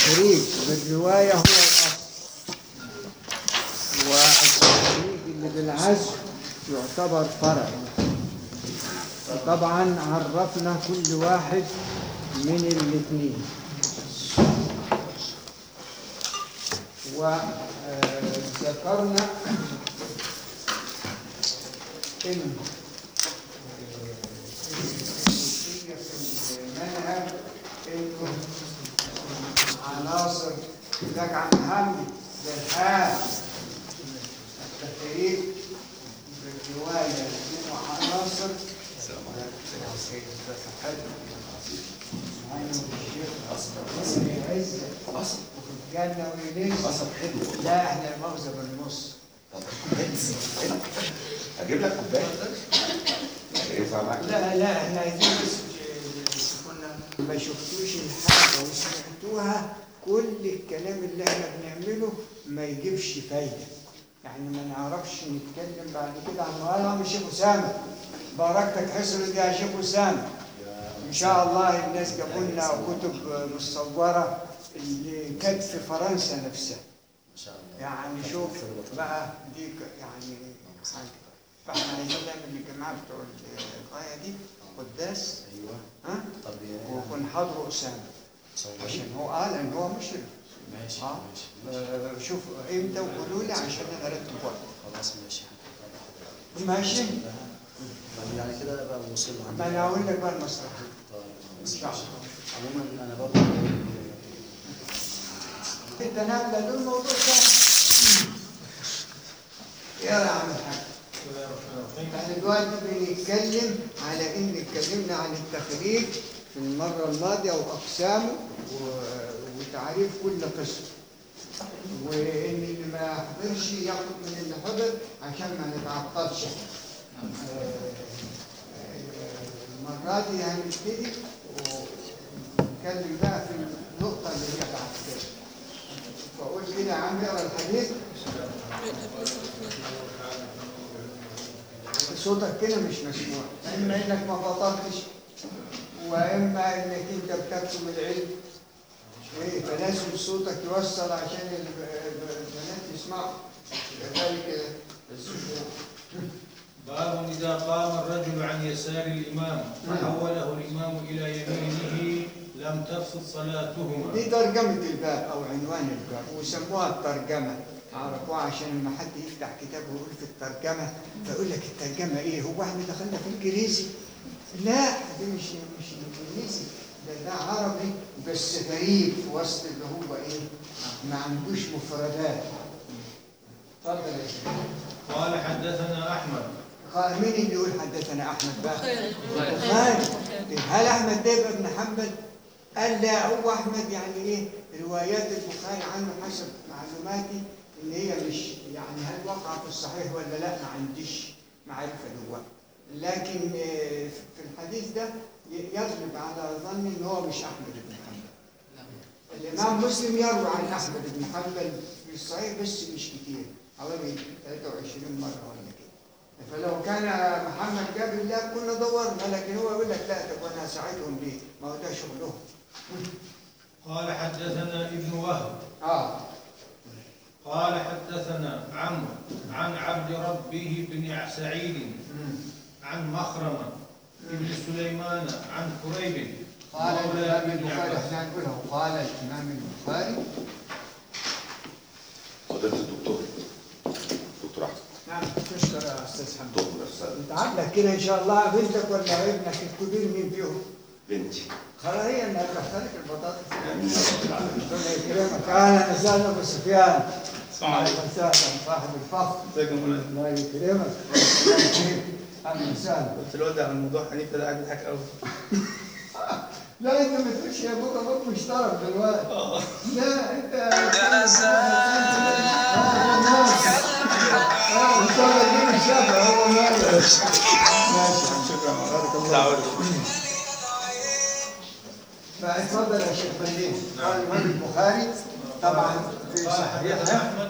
التخريج بالرواية هو الأصل والتخريج اللي بالعزم يعتبر فرع وطبعا عرفنا كل واحد من الاثنين وذكرنا ان في المنهج انه عناصر ذاك عن حمدي للحال التخريج بالروايه منه عناصر جنة ويليس قصب حلو لا احنا المغزى بالنص طب اجيب لك كوبايه ينفع معاك لا لا احنا عايزين بس كنا ما شفتوش الحاجة وسمعتوها كل الكلام اللي احنا بنعمله ما يجيبش فايدة يعني ما نعرفش نتكلم بعد كده عن مولانا مش شيخ أسامة باركتك حصر دي يا شيخ أسامة إن شاء الله الناس جابوا لنا كتب مصورة اللي كانت في فرنسا نفسها ما شاء الله يعني شوف بقى دي ك- يعني حاجة فاحنا عايزين نعمل الجماعة بتوع الغاية دي قداس ايوه ها طب يا ونحضروا أسامة صوري عشان هو قال إن هو مشرف ماشي اه ماشي ماشي آه، شوف امتى وقولوا لي عشان انا ارتب وقت خلاص ماشي ماشي طب يعني كده بقى وصل ما انا هقول لك بقى المسرحيه طيب ان شاء الله عموما انا برضه انت نازله له الموضوع سهل يلا يا عم الحاج احنا دلوقتي بنتكلم على ان اتكلمنا عن التخريج في المره الماضيه واقسامه و- وتعريف كل قسم وان اللي ما حضرش ياخد من اللي حضر عشان ما نتعطلش آه، آه، المره دي هنبتدي ونتكلم بقى في النقطه اللي هي بعد كده فقول كده يا عم اقرا الحديث صوتك كده مش مسموع اما انك ما فطرتش واما انك انت بتكتم العلم ايه فلازم صوتك يوصل عشان ال- البنات يسمعوا كذلك السموع باب إذا قام الرجل عن يسار الإمام فحوله الإمام إلى يمينه لم تفسد صلاتهما دي ترجمة الباب أو عنوان الباب ويسموها الترجمة عرفوها عشان لما حد يفتح كتاب ويقول في الترجمة فيقول لك الترجمة إيه؟ هو احنا دخلنا في الإنجليزي؟ لا دي مش مش الإنجليزي ده ده عربي بس غريب في وسط اللي هو إيه؟ ما عندوش مفردات. اتفضل يا شيخ. قال حدثنا أحمد قال مين اللي يقول حدثنا أحمد بقى؟ البخاري هل أحمد ده يبقى ابن حنبل؟ قال لا هو أحمد يعني إيه روايات البخاري عنه حسب معلوماتي إن هي مش يعني هل وقع في الصحيح ولا لا ما عنديش معرفة دلوقتي لكن آه، في الحديث ده ي- يغلب على ظني إن هو مش أحمد بن حنبل الإمام مسلم يروي عن أحمد بن حنبل في الصحيح بس مش كتير حوالي 23 مرة ولا كده فلو كان محمد جاب الله كنا دورنا لكن هو يقول لك لا طب وانا اساعدهم ليه؟ ما هو ده شغلهم. قال حدثنا ابن وهب اه قال حدثنا عمرو عن عبد ربه بن سعيد عن مخرمة بن سليمان عن كريب قال مولى الامام ابن البخاري عباس. احنا نقولها قال الامام البخاري فضيله الدكتور دكتور احمد نعم تشكر يا استاذ حمد دكتور أستاذ. انت عاملك كده ان شاء الله بنتك ولا ابنك الكبير مين فيهم؟ بنتي خلاص هي اللي هتدخلك البطاطس امين يا رب العالمين ربنا يكرمك اهلا وسهلا ابو سفيان اهلا وسهلا صاحب الفخر ازيكم يا مولانا؟ الله يكرمك الله يكرمك. اهلا وسهلا قلت له ودع على الموضوع حنيف ده قاعد يضحك قوي لا انت ما تقولش يا ابوك ابوك مشترك دلوقتي لا انت يا ان شاء الله يجيب الشافع هو مالك ماشي شكرا بارك الله فاتفضل يا شيخ بليل قال الامام البخاري طبعا في قال حدثنا صحيحه أحمد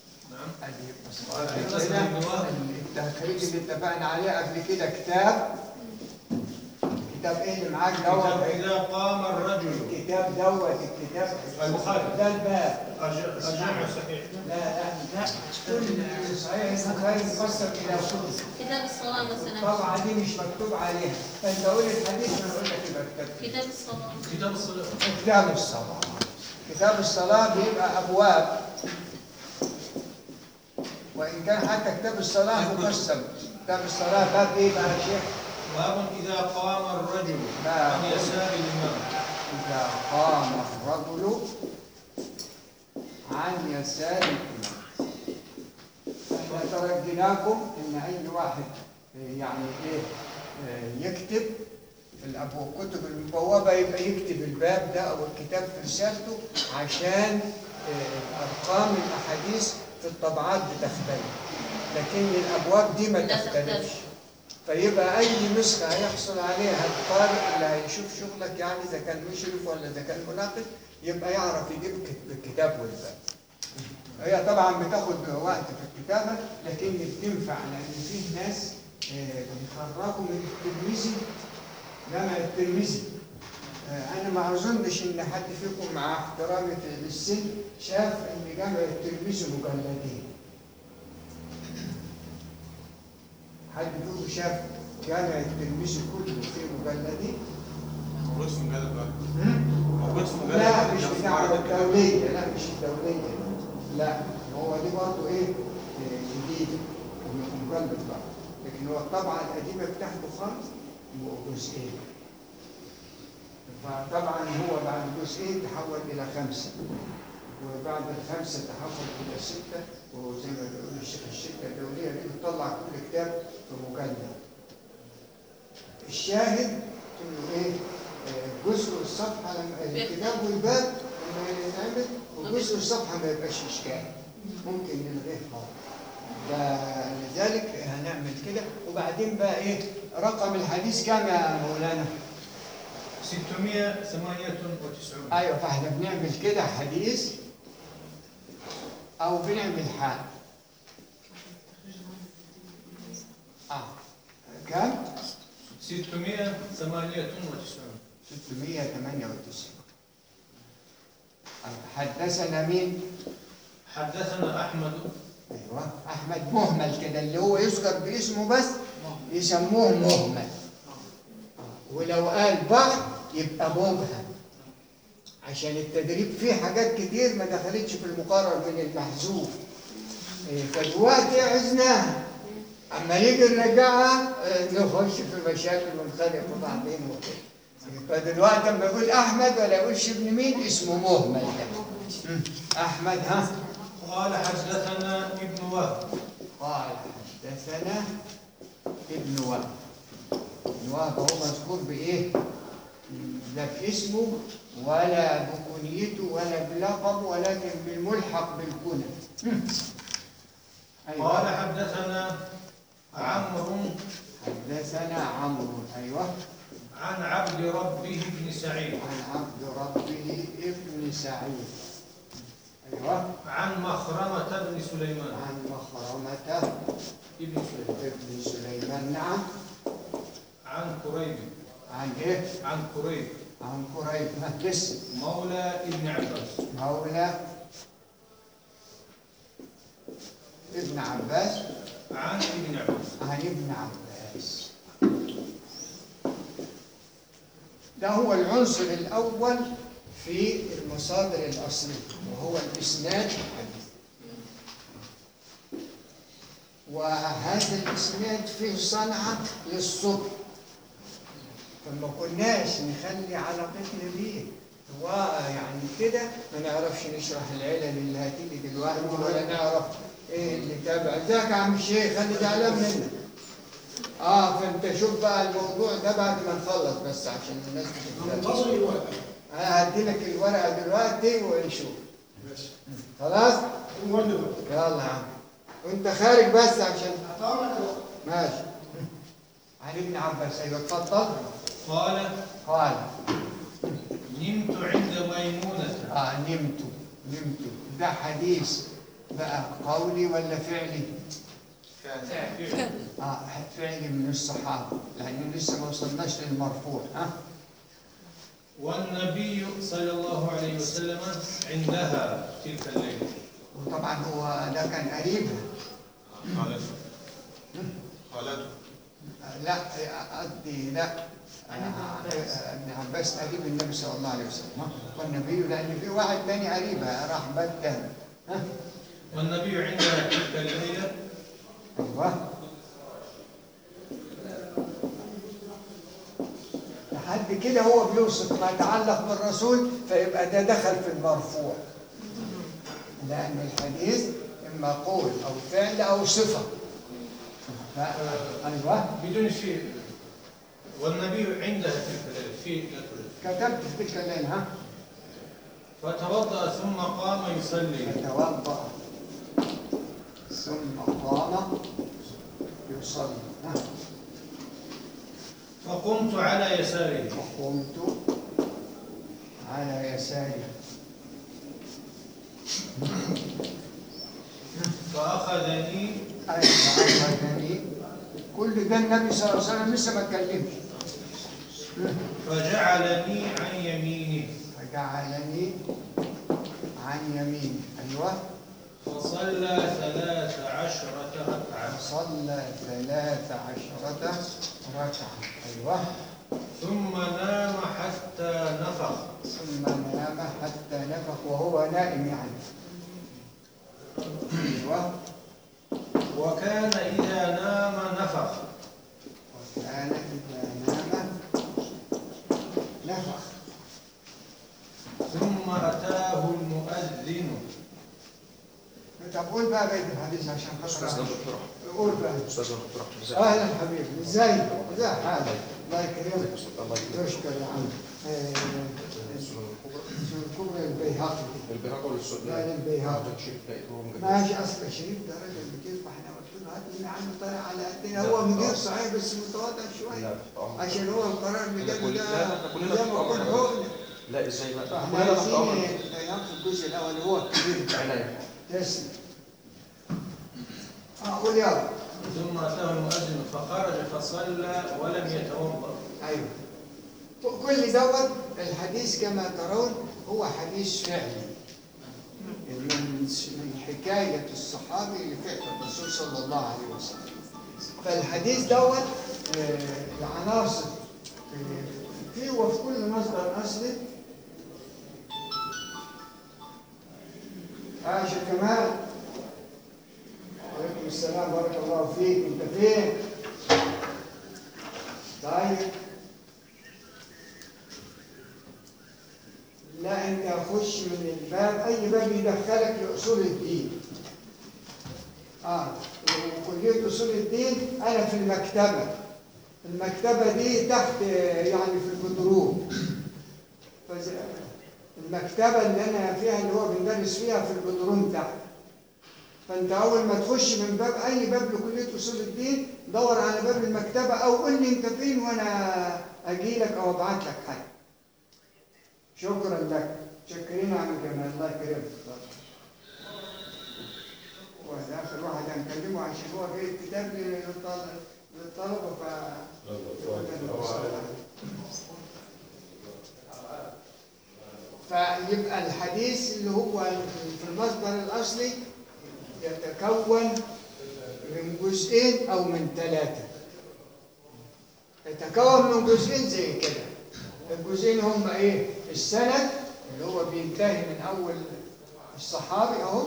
نعم كده التخريج اللي اتفقنا عليه قبل كده كتاب الكتاب ايه اللي معاك كتاب دوت إذا قام الرجل الكتاب دوت الكتاب البخاري. ده الباب الج- الجامع صحيح لا لا لا كل صحيح البخاري مفسر الى كل كتاب الصلاة مثلا طبعا دي مش مكتوب عليها فانت قول الحديث وانا اقول لك يبقى كتاب كتاب الصلاة كتاب الصلاة كتاب الصلاة كتاب الصلاة بيبقى أبواب وإن كان حتى كتاب الصلاة مقسم كتاب الصلاة باب إيه بقى يا شيخ؟ باب إذا قام الرجل لا. عن يسار الإمام إذا قام الرجل عن يسار الإمام احنا ترجيناكم إن أي واحد آه، يعني إيه آه، يكتب في الأبواب الكتب المبوبة يبقى يكتب الباب ده أو الكتاب في رسالته عشان آه، أرقام الأحاديث في الطبعات بتختلف لكن الأبواب دي ما لا تختلفش تختلف. فيبقى اي نسخه هيحصل عليها القارئ اللي هيشوف شغلك يعني اذا كان مشرف ولا اذا كان مناقد يبقى يعرف يجيب كت- بالكتاب والباب. هي طبعا بتاخد وقت في الكتابه لكن بتنفع لان فيه ناس آه، بيخرجوا من الترمذي جامع الترمذي آه، انا ما اظنش ان حد فيكم مع احترامي للسن شاف ان جامع الترمذي مجلدين حد فيكم شاف جامع الترمذي كله فيه مجلدين؟ موجود في مجلد بقى هم؟ موجود في مجلد لا مش في بتاع معرض الكتاب. الدولية لا مش الدولية لا هو دي برضه ايه آه، جديدة مجلد بقى لكن هو الطبعة القديمة بتاعته خالص جزئين فطبعا هو بعد جزئين تحول إلى خمسة وبعد الخمسة تحول إلى ستة وزي ما بيقول الشيخ الشركة الدولية دي بتطلع كل كتاب في مجلد الشاهد انه ايه آه، جزء الصفحه لما الكتاب والباب لما يتعمل وجزء الصفحه ما يبقاش اشكال ممكن نلغيه خالص فلذلك هنعمل كده وبعدين بقى ايه رقم الحديث كام يا مولانا 698 ايوه فاحنا بنعمل كده حديث او بنعمل حال اه كام 698 698 حدثنا مين حدثنا أحمد ايوه احمد مهمل كده اللي هو يذكر باسمه بس يسموه مهمل ولو قال بعض يبقى مبهم عشان التدريب فيه حاجات كتير ما دخلتش في المقرر من المحذوف إيه، فدلوقتي عزناها اما نيجي نرجعها آه، نخش في مشاكل ونخالف في بعضين وكده فدلوقتي اما يقول احمد ولا يقولش ابن مين اسمه مهمل ده مم. احمد ها قال حدثنا ابن وهب قال حدثنا ابن وهب ابن وهب هو مذكور بايه؟ لا باسمه ولا بكنيته ولا بلقبه ولكن بالملحق بالكنى. قال ايوه حدثنا عمرو حدثنا عمرو ايوه عن عبد ربه بن سعيد عن عبد ربه ابن سعيد ايوه عن مخرمة بن سليمان عن مخرمته ابن سليمان ابن سليمان نعم عن كريب عن ايه؟ عن كريب عن قريب لسه مولى ابن عباس مولى ابن عباس عن ابن عباس عن ابن عباس ده هو العنصر الأول في المصادر الأصلية وهو الإسناد الحديث وهذا الإسناد فيه صنعة للصبر فما كناش نخلي علاقتنا بيه هو يعني كده ما نعرفش نشرح العلل اللي هتيجي دلوقتي ولا نعرف ايه اللي تابع ازيك يا عم الشيخ انا زعلان منك اه فانت شوف بقى الموضوع ده بعد ما نخلص بس عشان الناس تتكلم انا هدي لك الورقه دلوقتي ونشوف خلاص يلا يا عم وانت خارج بس عشان ماشي علي بن عباس ايوه اتفضل قال قال نمت عند ميمونة اه نمت نمت ده حديث بقى قولي ولا فعلي فعل اه فعل من الصحابه لان لسه ما وصلناش للمرفوع ها والنبي صلى الله عليه وسلم عندها تلك الليلة وطبعا هو ده كان قريبها خالته خالته لا قصدي لا ابن عباس قريب النبي صلى الله عليه وسلم ها؟ والنبي لان في واحد تاني قريبها راح بده ها والنبي عندها تلك الليلة ايوه لحد كده هو بيوصف ما يتعلق بالرسول فيبقى ده دخل في المرفوع لان الحديث اما قول او فعل او صفه ف- ايوه بدون شيء والنبي عندها تلك الليلة في ليلة القدر. كتبت في تلك الليل ها فتوضأ ثم قام يصلي يتوضا ثم قام يصلي ها فقمت على يساره وقمت على يساري فأخذني أي فأخذني كل ده النبي صلى الله عليه وسلم لسه ما اتكلمش فجعلني عن يمينه فجعلني عن يميني أيوه فصلى ثلاث عشرة ركعة صلى ثلاث عشرة ركعة أيوه ثم نام حتى نفخ ثم نام حتى نفخ وهو نائم يعني أيوه وكان إذا نام نفخ وكان إذا نام نفخ ثم أتاه المؤذن طب قول بقى بيت الحديث عشان استاذ خاطر دكتور قول بقى استاذ دكتور احمد ازيك اهلا حبيبي ازاي ازاي حالك الله يكرمك الله يكرمك تشكر يا عم آه، السنن الكبرى شو الكبرى البيهقي البهاقه ولا السنن لا البيهقي شيء لقيته مجدد. ماشي اصل شريف ده راجل بكيف احنا قلت له هات من عنه طالع على قدنا هو مدير صحيح بس متواضع لا شويه تحت امرك عشان هو القرار بتاعه كل- ده لا، احنا كلنا زي تحت ما قلت أمرك. هو لا ازاي بقى فاحنا كلنا تحت عايزين امرك البيهقي الجزء الاول هو الكبير عينيا تسلم اه قول يلا ثم أتاه المؤذن فخرج فصلى ولم يتوضأ ايوه كل دوت الحديث كما ترون هو حديث فعلي من من حكايه الصحابي لفعل الرسول صلى الله عليه وسلم فالحديث دوت آه، العناصر آه، فيه وفي كل مصدر اصلي عائشه كمال وعليكم السلام بارك الله فيك انت فين؟ طيب لا انت اخش من الباب اي باب يدخلك لاصول الدين اه وكليه اصول الدين انا في المكتبه المكتبه دي تحت آه، يعني في البدروم فز- المكتبه اللي انا فيها اللي هو بندرس فيها في البدروم تحت فانت اول ما تخش من باب اي باب لكليه اصول الدين دور على باب المكتبه او قول لي انت فين وانا اجي لك او ابعت لك حاجه شكرا لك شكرين يا عم جمال الله يكرمك وهذا اخر واحد هنكلمه عشان هو جاي كتاب للطل- للطلبه ف فيبقى الحديث اللي هو في المصدر الاصلي يتكون من جزئين او من ثلاثه يتكون من جزئين زي كده الجزئين هم ايه السند اللي هو بينتهي من اول الصحابي اهو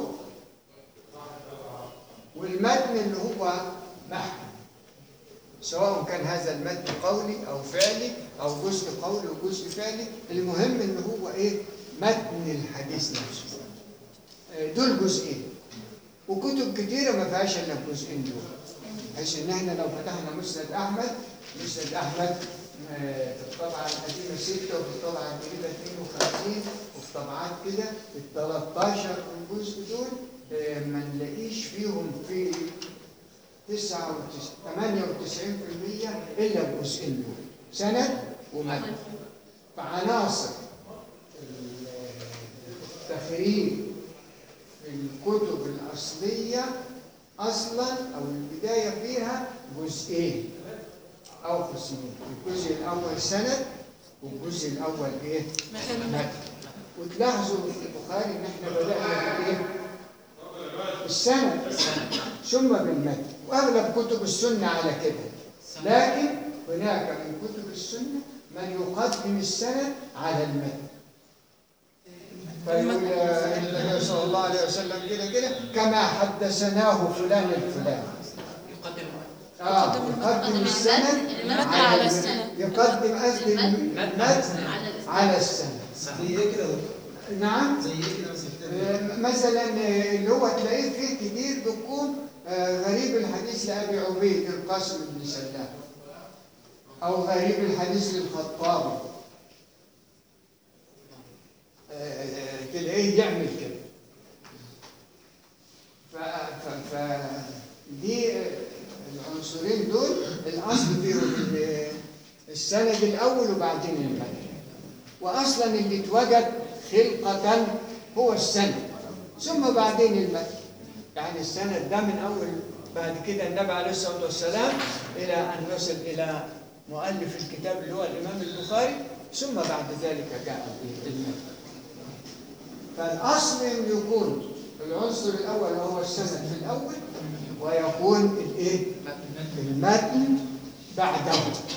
والمتن اللي هو محكم سواء كان هذا المتن قولي او فعلي او جزء قولي وجزء فعلي المهم ان هو ايه متن الحديث نفسه آه، دول جزئين وكتب كتيره ما فيهاش الا الجزئين دول بحيث ان احنا لو فتحنا مسند احمد مسند احمد آه، في الطبعه القديمه 6 وفي الطبعه الجديده 52 وفي طبعات كده ال 13 جزء دول آه، ما نلاقيش فيهم في 99 98% الا الجزئين دول سند ومتن فعناصر التخريج في الكتب الأصلية اصلا او البدايه فيها جزئين او قسمين الجزء الاول سند والجزء الاول ايه متن وتلاحظوا في البخاري ان احنا بدانا بايه السند ثم بالمتن واغلب كتب السنه على كده لكن هناك من كتب السنه من يقدم السند على المتن فيقول آه، النبي صلى الله عليه وسلم كده كده كما حدثناه فلان الفلاني يقدم آه يقدم يقدم المتن السند المتن على الم- السند. يقدم قصدي المتن على السند زي ايه كده نعم زي ايه كده مثلا آه، مثلا آه، اللي هو تلاقيه فيه كتير بيكون آه، غريب الحديث لأبي عبيد القاسم بن سلام أو غريب الحديث للخطابي آه، آه، تلاقيه يعمل كده ف ف ف دي آه، العنصرين دول الأصل فيهم ال- السند الأول وبعدين المتن واصلا اللي اتوجد خلقه هو السند ثم بعدين المتن يعني السند ده من اول بعد كده النبي عليه الصلاه والسلام الى ان يصل الى مؤلف الكتاب اللي هو الامام البخاري ثم بعد ذلك جاء المتن فالاصل ان يكون العنصر الاول وهو السند في الاول ويكون الايه المتن بعده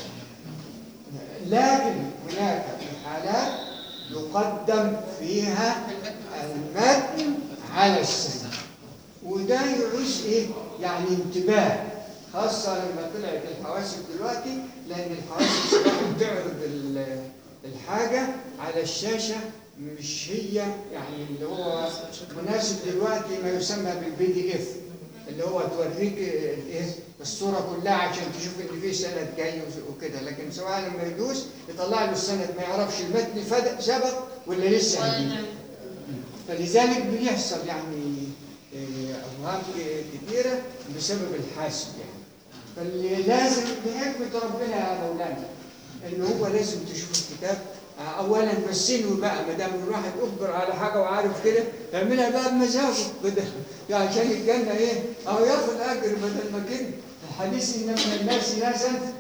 لكن هناك حالات يقدم فيها المتن على السند وده يعوز ايه يعني انتباه خاصة لما طلعت الحواسب دلوقتي لأن الحواسب صراحة بتعرض ال- الحاجة على الشاشة مش هي يعني اللي هو مناسب دلوقتي ما يسمى بالبي دي اف اللي هو توريك الايه الصوره كلها عشان تشوف ان في سند جاي وكده لكن سواء لما يدوس يطلع له السند ما يعرفش المتن فد- سبق ولا لسه هيجي فلذلك بيحصل يعني إيه، اوهام كثيره بسبب الحاسب يعني فاللي لازم بحكمه ربنا يا مولانا ان هو لازم تشوف الكتاب اولا بس انوي بقى ما دام الواحد اخبر على حاجه وعارف كده يعملها بقى بمزاجه بدل يعني عشان الجنه ايه؟ او ياخد اجر بدل ما كده الحديث ان من الناس ناسا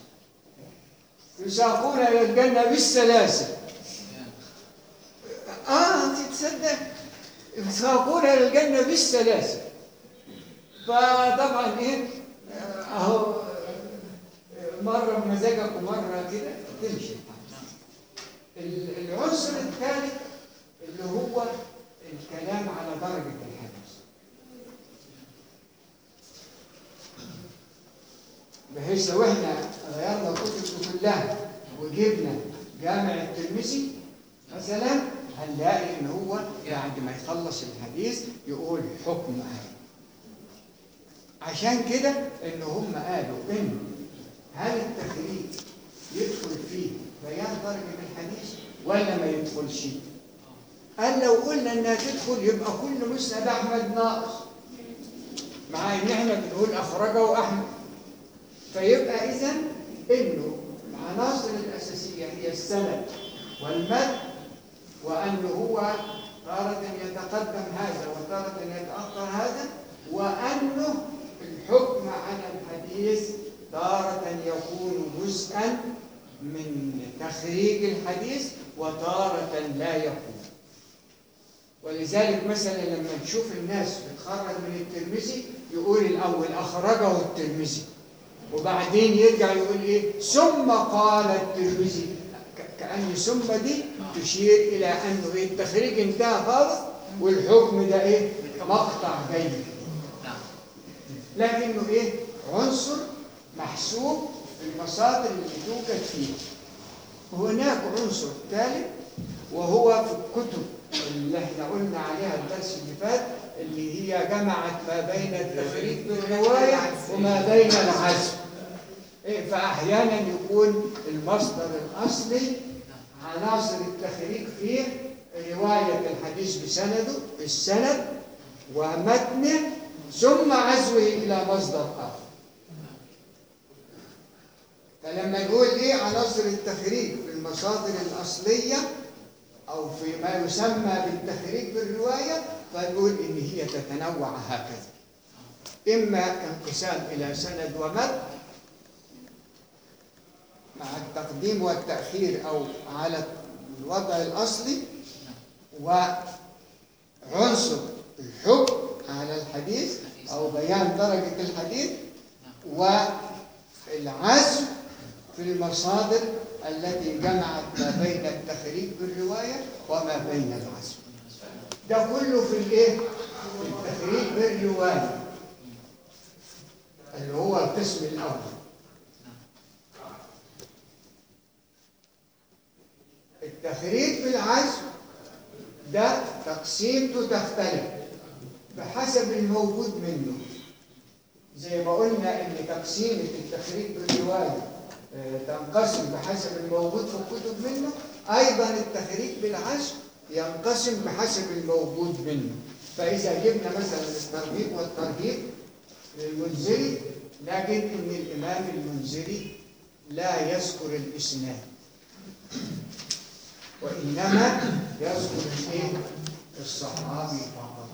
يساقون الى الجنه بالسلاسل اه تصدق يساقون الى الجنه بالسلاسل فطبعا ايه آه، اهو آه، مره بمزاجك ومره كده تمشي ال- العنصر الثالث اللي هو الكلام على درجه الحديث بحيث لو احنا غيرنا الكتب كلها وجبنا جامع الترمذي مثلا هنلاقي ان هو بعد ما يخلص الحديث يقول حكم هذا عشان كده ان هم قالوا ان هل التخريج يدخل فيه بيان درجه الحديث ولا ما يدخلش؟ قال لو قلنا انها تدخل يبقى كل مسند احمد ناقص مع ان احنا بنقول اخرجه احمد فيبقى اذا انه العناصر الاساسيه هي السند والمد وانه هو تارة يتقدم هذا وتارة يتأخر هذا وأنه الحكم على الحديث تارة يكون جزءا من تخريج الحديث وتارة لا يكون ولذلك مثلا لما نشوف الناس بتخرج من الترمذي يقول الأول أخرجه الترمذي وبعدين يرجع يقول إيه ثم قال الترمذي ك- كأن ثم دي تشير إلى أنه إيه التخريج انتهى خالص والحكم ده إيه مقطع جيد نعم لكنه ايه عنصر محسوب في المصادر اللي توجد فيه هناك عنصر ثالث وهو في الكتب اللي احنا قلنا عليها الدرس اللي فات اللي هي جمعت ما بين التفريق بالرواية وما بين العزم إيه، فأحيانا يكون المصدر الأصلي عناصر التخريج فيه رواية الحديث بسنده السند ومتنه ثم عزوه إلى مصدر آخر فلما يقول إيه عناصر التخريج في المصادر الأصلية أو في ما يسمى بالتخريج بالرواية فنقول إن هي تتنوع هكذا إما انقسام إلى سند ومد مع التقديم والتأخير أو على الوضع الأصلي وعنصر الحكم على الحديث أو بيان درجة الحديث والعزم في المصادر التي جمعت ما بين التخريج بالرواية وما بين العزم ده كله في الايه؟ في التخريج بالرواية اللي هو القسم الأول التخريج بالعزم ده تقسيمته تختلف بحسب الموجود منه زي ما قلنا ان تقسيمة التخريج بالرواية آه، تنقسم بحسب الموجود في الكتب منه ايضا التخريج بالعزم ينقسم بحسب الموجود منه فاذا جبنا مثلا الترغيب والترهيب للمنذري نجد ان الامام المنذري لا يذكر الاسناد وانما يذكر الايه الصحابي فقط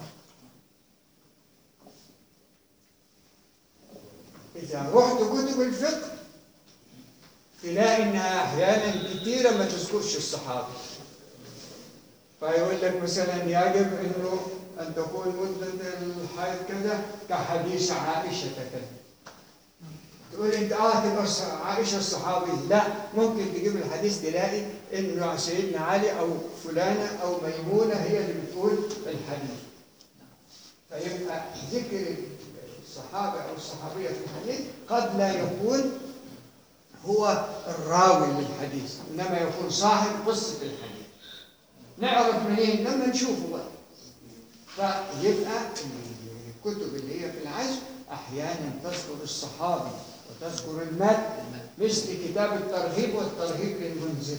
إذا رحت كتب الفقه تلاقي إنها أحيانا كتيرة ما تذكرش الصحابة فيقول لك مثلا يجب إنه أن تكون مدة الحيض كذا كحديث عائشة كذا تقول انت اه تبقى الص- عائشه الصحابي لا ممكن تجيب الحديث تلاقي انه سيدنا علي او فلانه او ميمونه هي اللي بتقول الحديث فيبقى ذكر الصحابه او الصحابيه في الحديث قد لا يكون هو الراوي للحديث انما يكون صاحب قصه الحديث نعرف منين لما نشوفه بقى فيبقى الكتب اللي هي في العزم احيانا تذكر الصحابي وتذكر المتن مثل كتاب الترغيب والترهيب للمنذر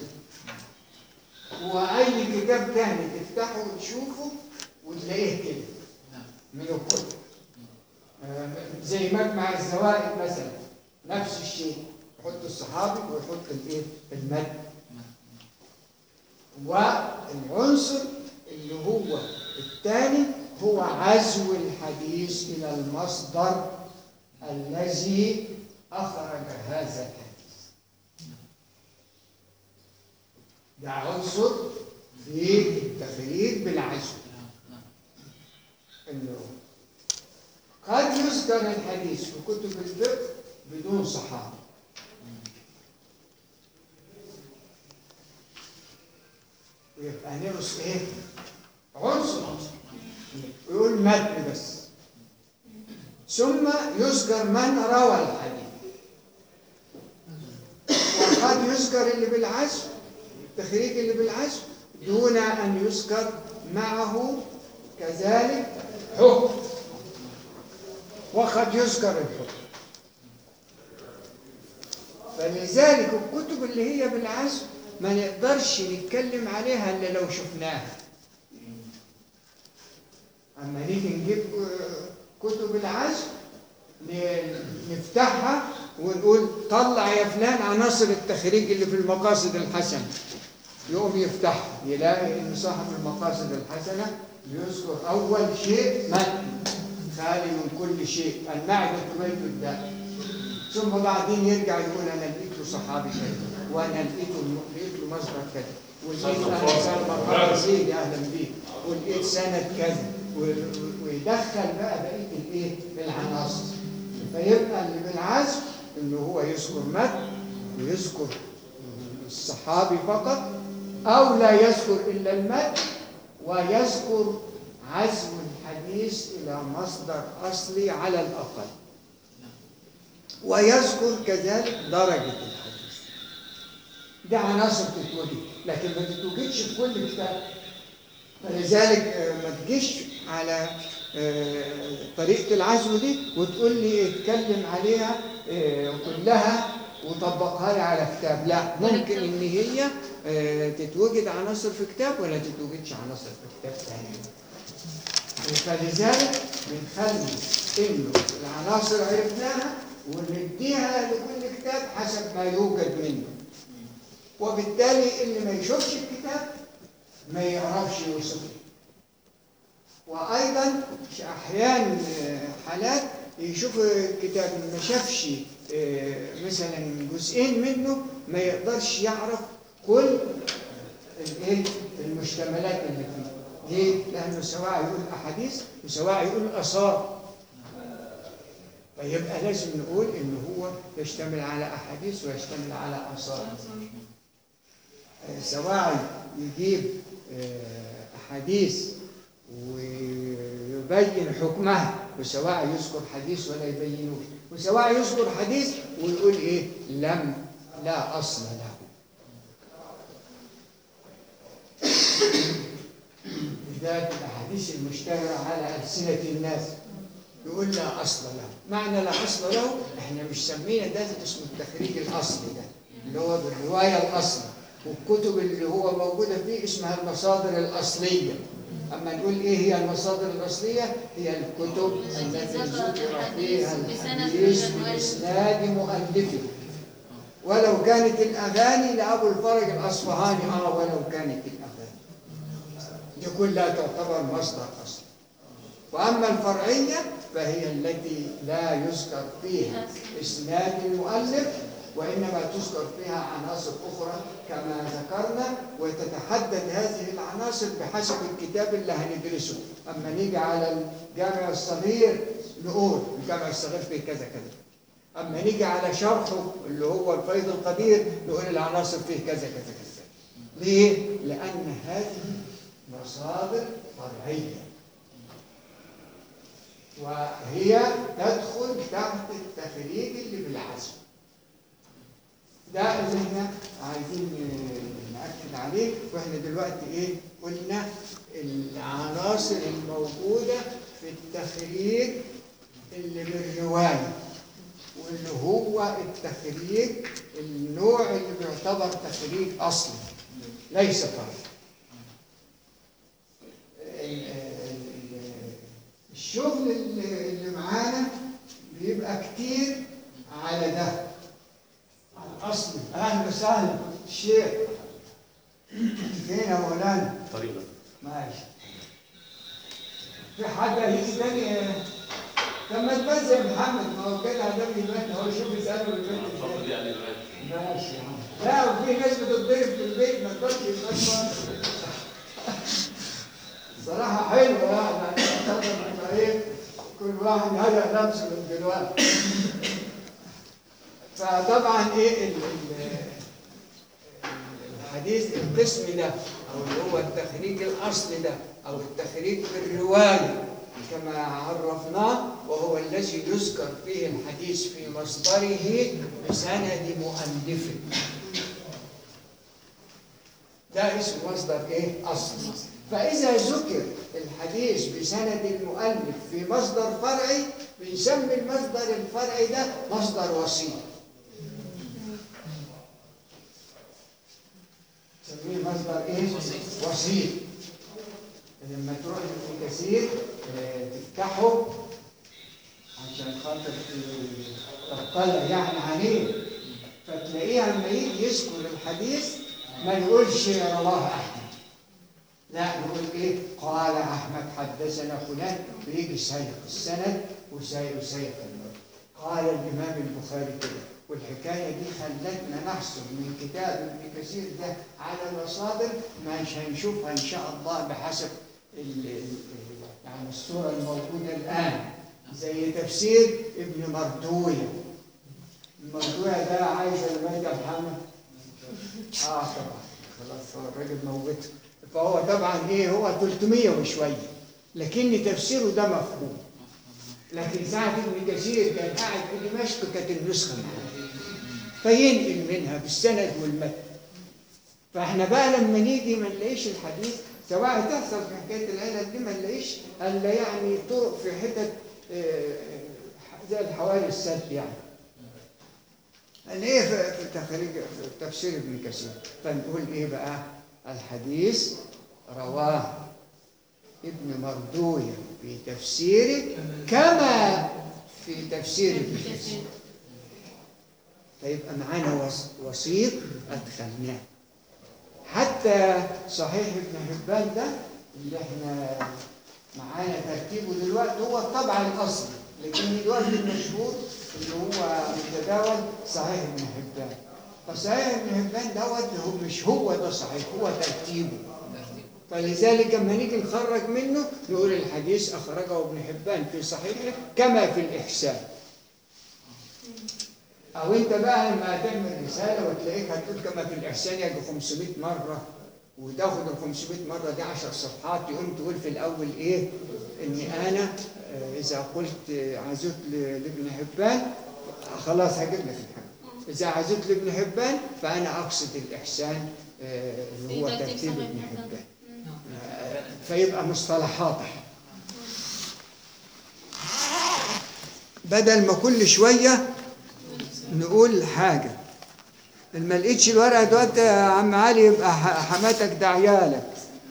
واي كتاب تاني تفتحه وتشوفه وتلاقيه كده من الكتب آه، زي مجمع الزوائد مثلا نفس الشيء يحط الصحابي ويحط الايه المتن والعنصر اللي هو الثاني هو عزو الحديث إلى المصدر الذي أخرج هذا الحديث ده عنصر في التخريج بالعزو إنه قد يذكر الحديث في كتب الفقه بدون صحابة ويبقى نرس ايه؟ عنصر ويقول متن بس ثم يذكر من روى الحديث وقد يذكر اللي بالعزم التخريج اللي بالعزم دون ان يذكر معه كذلك حكم وقد يذكر الحكم فلذلك الكتب اللي هي بالعزم ما نقدرش نتكلم عليها الا لو شفناها اما نيجي نجيب آه، كتب العزم ن- نفتحها ونقول طلع يا فلان عناصر التخريج اللي في المقاصد الحسنه يقوم يفتحها يلاقي ان صاحب المقاصد الحسنه يذكر اول شيء متن خالي من كل شيء المعده بيت الداء ثم بعدين يرجع يقول انا لقيت له صحابي كذا وانا لقيت له لقيت له مصدر كذا ولقيت انا سلمى قرزين اهلا بيك ولقيت سند كذا و- و- ويدخل بقى بقيه الايه العناصر فيبقى اللي بالعزم انه هو يذكر متن ويذكر الصحابي فقط او لا يذكر الا المتن ويذكر عزم الحديث الى مصدر اصلي على الاقل ويذكر كذلك درجة الحديث دي عناصر تتوجد لكن ما تتوجدش في كل كتاب فلذلك آه، ما تجيش على آه، طريقة العزم دي وتقول لي اتكلم عليها آه، كلها وطبقها لي على كتاب لا ممكن ان هي آه، تتوجد عناصر في كتاب ولا تتوجدش عناصر في كتاب ثاني فلذلك بنخلي انه العناصر عرفناها ونديها لكل كتاب حسب ما يوجد منه وبالتالي اللي ما يشوفش الكتاب ما يعرفش يوصفه وايضا في احيان آه، حالات يشوف الكتاب ما شافش آه، مثلا جزئين منه ما يقدرش يعرف كل الايه المشتملات اللي فيه ليه؟ لأنه سواء يقول أحاديث وسواء يقول آثار فيبقى لازم نقول إن هو يشتمل على أحاديث ويشتمل على آثار آه، سواء يجيب آه، أحاديث ويبين حكمها وسواء يذكر حديث ولا يبينوش وسواء يذكر حديث ويقول إيه لم لا أصل له ذات الأحاديث المشتهرة على ألسنة الناس يقول لا أصل له معنى لا أصل له احنا مش سمينا ده اسمه التخريج الأصلي ده اللي هو بالرواية الأصلي والكتب اللي هو موجودة فيه اسمها المصادر الأصلية أما نقول إيه هي المصادر الأصلية هي الكتب التي ذكر فيها الحديث بإسناد مؤلفه ولو كانت الأغاني لأبو الفرج الأصفهاني آه ولو كانت الأغاني دي كلها تعتبر مصدر أصلي وأما الفرعية فهي التي لا يذكر فيها إسناد المؤلف وإنما تذكر فيها عناصر أخرى كما ذكرنا وتتحدد هذه العناصر بحسب الكتاب اللي هندرسه أما نيجي على الجامع الصغير نقول الجامع الصغير فيه كذا كذا أما نيجي على شرحه اللي هو الفيض القدير نقول العناصر فيه كذا كذا كذا ليه؟ لأن هذه مصادر فرعية وهي تدخل تحت التخريج اللي بالعزم ده اللي احنا عايزين نأكد عليه واحنا دلوقتي ايه قلنا العناصر الموجودة في التخريج اللي بالرواية واللي هو التخريج النوع اللي بيعتبر تخريج أصلي ليس فرعي ال- ال- الشغل اللي اللي معانا بيبقى كتير على ده على الأصل أهلا وسهلا الشيخ فين يا مولانا؟ طريقة ماشي في حد هيجي تاني طب ما تبان زي محمد ما هو كده ده بيبان هو شوف يسأله البنت ازاي ماشي يا عم. لا وفي ناس بتتضرب في البيت ما تقدرش يبان صراحة حلوة يعني تقدر تبقى ايه كل واحد هذا نفسه من دلوقتي فطبعا ايه ال- ال- الحديث القسم ده او اللي هو التخريج الاصلي ده او التخريج بالروايه كما عرفناه وهو الذي يذكر فيه الحديث في مصدره بسند مؤلفه ده اسمه مصدر ايه اصلي فاذا ذكر الحديث بسند المؤلف في مصدر فرعي بنسمي المصدر الفرعي ده مصدر وسيط نسميه مصدر ايه وسيط لما تروح لابن كثير آه، تفتحه عشان خاطر ت- تطلع يعني عليه فتلاقيه لما يجي يذكر الحديث ما يقولش رواه احمد لا يقول ايه قال احمد حدثنا فلان بيجي سايق السند وسايق وسايق النور قال الامام البخاري كده والحكايه دي خلتنا نحصل من كتاب ابن كثير ده على المصادر مش هنشوفها ان شاء الله بحسب ال- ال- يعني الصوره الموجوده الان زي تفسير ابن مردويه المردويه ده عايش ولا ميت يا محمد؟ اه طبعا خلاص هو الراجل موته فهو طبعا ايه هو 300 وشويه لكن تفسيره ده مفهوم لكن ساعة ابن كثير كان قاعد في دمشق كانت النسخة معاه فينقل منها بالسند والمتن فاحنا بقى لما نيجي ما نلاقيش الحديث سواء تحصل في حكايه العلل دي ما نلاقيش الا يعني طرق في حتت آه، زي الحوالي السد يعني ايه في في تخريج في تفسير ابن كثير فنقول ايه بقى الحديث رواه ابن مردويه في تفسيره كما في تفسير ابن كثير فيبقى معانا وس- وسيط ادخلناه حتى صحيح ابن حبان ده اللي احنا معانا ترتيبه دلوقتي هو الطبع الاصلي لكن الوقت المشهور اللي هو متداول صحيح ابن حبان فصحيح ابن حبان دوت هو مش هو ده صحيح هو ترتيبه فلذلك لما نيجي نخرج منه نقول الحديث أخرجه ابن حبان في صحيحه كما في الإحسان أو أنت بقى لما هتعمل رسالة وتلاقيك هتقول كما في الإحسان يجي 500 مرة وتاخد ال 500 مرة دي 10 صفحات يقوم تقول في الأول إيه؟ إني أنا آه، إذا قلت آه، عزوت ل- لابن حبان خلاص هجيب لك الحاجة إذا عزوت لابن حبان فأنا أقصد الإحسان آه، اللي هو في ترتيب ترتيب صحيح ابن حبان. حبان مم. آه، فيبقى مصطلحات بدل ما كل شوية نقول حاجة ما لقيتش الورقة دلوقتي يا عم علي يبقى ح- حماتك ده عيالك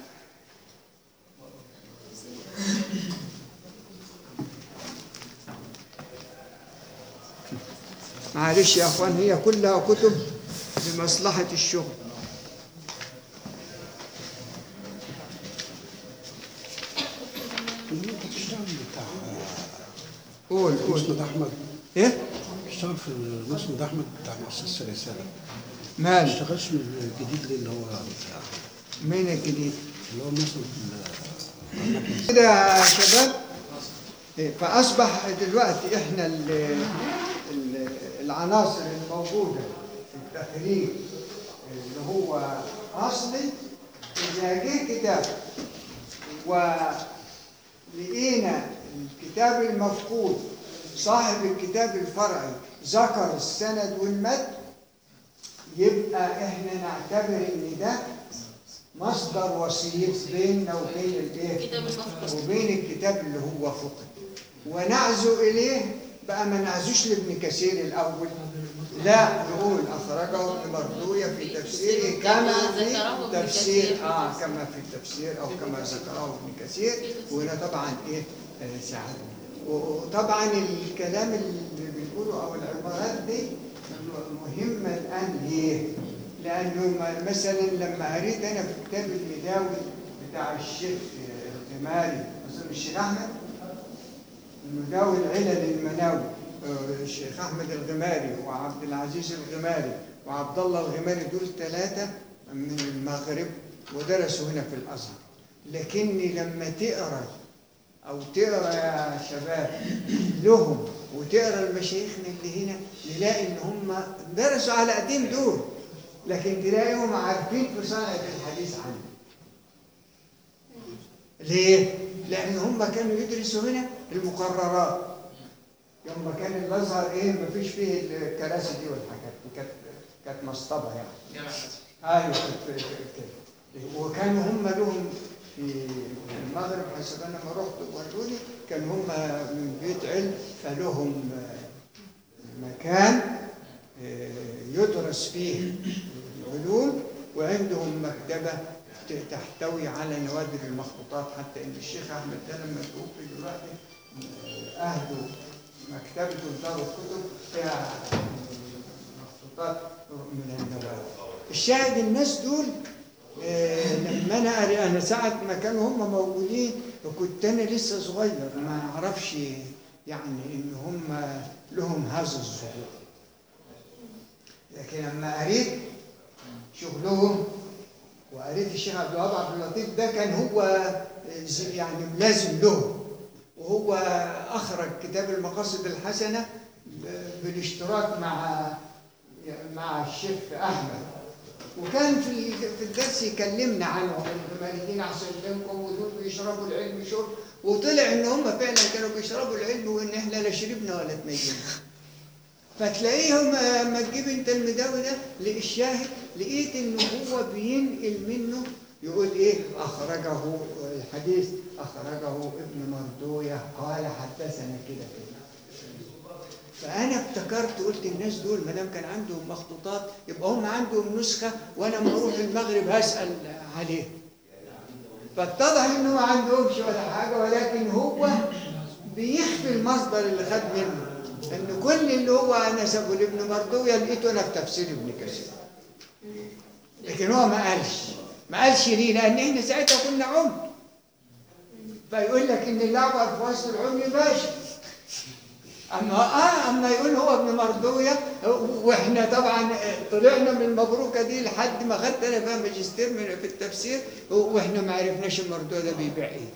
معلش يا اخوان هي كلها كتب لمصلحة الشغل انت تشتغل بتاع قول قول مسند احمد ايه تشتغل في مسند احمد بتاع مؤسسه رساله ما مال تشتغلش من الجديد اللي هو بتاع مين الجديد اللي هو مسند ال- كده يا شباب إيه، فأصبح دلوقتي إحنا ال ال العناصر الموجودة في التخريج اللي هو أصلي إذا جه كتاب ولقينا الكتاب المفقود صاحب الكتاب الفرعي ذكر السند والمد يبقى احنا نعتبر ان ده مصدر وسيط بيننا وبين الايه؟ الكتاب المفقود. وبين الكتاب اللي هو فقد ونعزو اليه بقى ما نعزوش لابن كثير الاول لا نقول اخرجه ابن مردويه في تفسيره كما في ذكره ابن تفسير كثير. اه كما في التفسير او كما ذكره ابن كثير وهنا طبعا ايه آه، سعد وطبعا الكلام اللي بنقوله او العبارات دي مهمه الان ليه؟ لانه م- مثلا لما قريت انا في كتاب المداوي بتاع الشيخ آه، الغماري اظن الشيخ احمد المداوي العلل المناوي آه، الشيخ احمد الغماري وعبد العزيز الغماري وعبد الله الغماري دول ثلاثه من المغرب ودرسوا هنا في الازهر لكني لما تقرا او تقرا يا شباب لهم وتقرا المشايخنا اللي هنا نلاقي ان هم درسوا على قديم دول لكن تلاقيهم عارفين في صنعه الحديث عنه ليه؟ لأن هم كانوا يدرسوا هنا المقررات يوم كان الأزهر إيه مفيش فيه الكراسي دي والحاجات دي كانت كانت مسطبة يعني جامع الأزهر. ايوه كانت في- كده وكانوا هم لهم في المغرب حسب انا لما رحت وروني كان هم من بيت علم فلهم آه، مكان آه، يدرس فيه العلوم وعندهم مكتبه ت- تحتوي على نوادر المخطوطات حتى ان الشيخ احمد ده لما توفي دلوقتي آه، اهدوا مكتبته لدار الكتب فيها مخطوطات من النوادر الشاهد الناس دول آه، لما انا قري- انا ساعه ما كانوا هم موجودين وكنت انا لسه صغير ما اعرفش يعني ان هم لهم هذا الظهور لكن لما قريت شغلهم وقريت الشيخ عبد الوهاب عبد اللطيف ده كان هو زي- يعني ملازم له وهو اخرج كتاب المقاصد الحسنه ب- بالاشتراك مع مع الشيخ احمد وكان في في الدرس يكلمنا عنهم الجماليين احسن منكم ودول بيشربوا العلم شرب وطلع ان هم فعلا كانوا بيشربوا العلم وان احنا لا شربنا ولا اتنينا فتلاقيهم آه، لما تجيب انت المداوي ده الشاهد لقيت ان هو بينقل منه يقول ايه اخرجه الحديث اخرجه ابن مردويه قال حدثنا كده كده فانا افتكرت قلت الناس دول ما دام كان عندهم مخطوطات يبقى هم عندهم نسخه وانا لما اروح المغرب هسال عليه فاتضح انه ما عندهمش ولا حاجه ولكن هو بيخفي المصدر اللي خد منه ان كل اللي هو نسبه لابن مردويه لقيته انا في تفسير ابن كثير لكن هو ما قالش ما قالش ليه لان احنا ساعتها كنا عمر فيقول لك ان الاعور في وسط العمي ماشي اما اه اما يقول هو ابن مردويه واحنا طبعا طلعنا من المبروكه دي لحد ما خدت انا بقى ماجستير من في التفسير واحنا ما عرفناش المردويه ده بيبيع ايه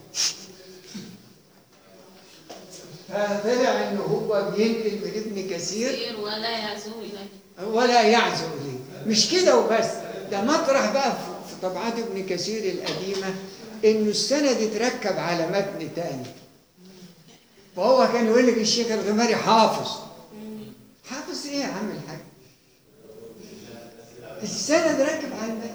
فطلع ان هو بينقل من ابن كثير كثير ولا يعزو إليه ولا يعزو إليه مش كده وبس ده مطرح بقى في- في طبعات ابن كثير القديمة إنه السند يتركب على متن تاني فهو كان يقول لك الشيخ الغماري حافظ حافظ إيه يا عم الحاج؟ السند راكب على المتن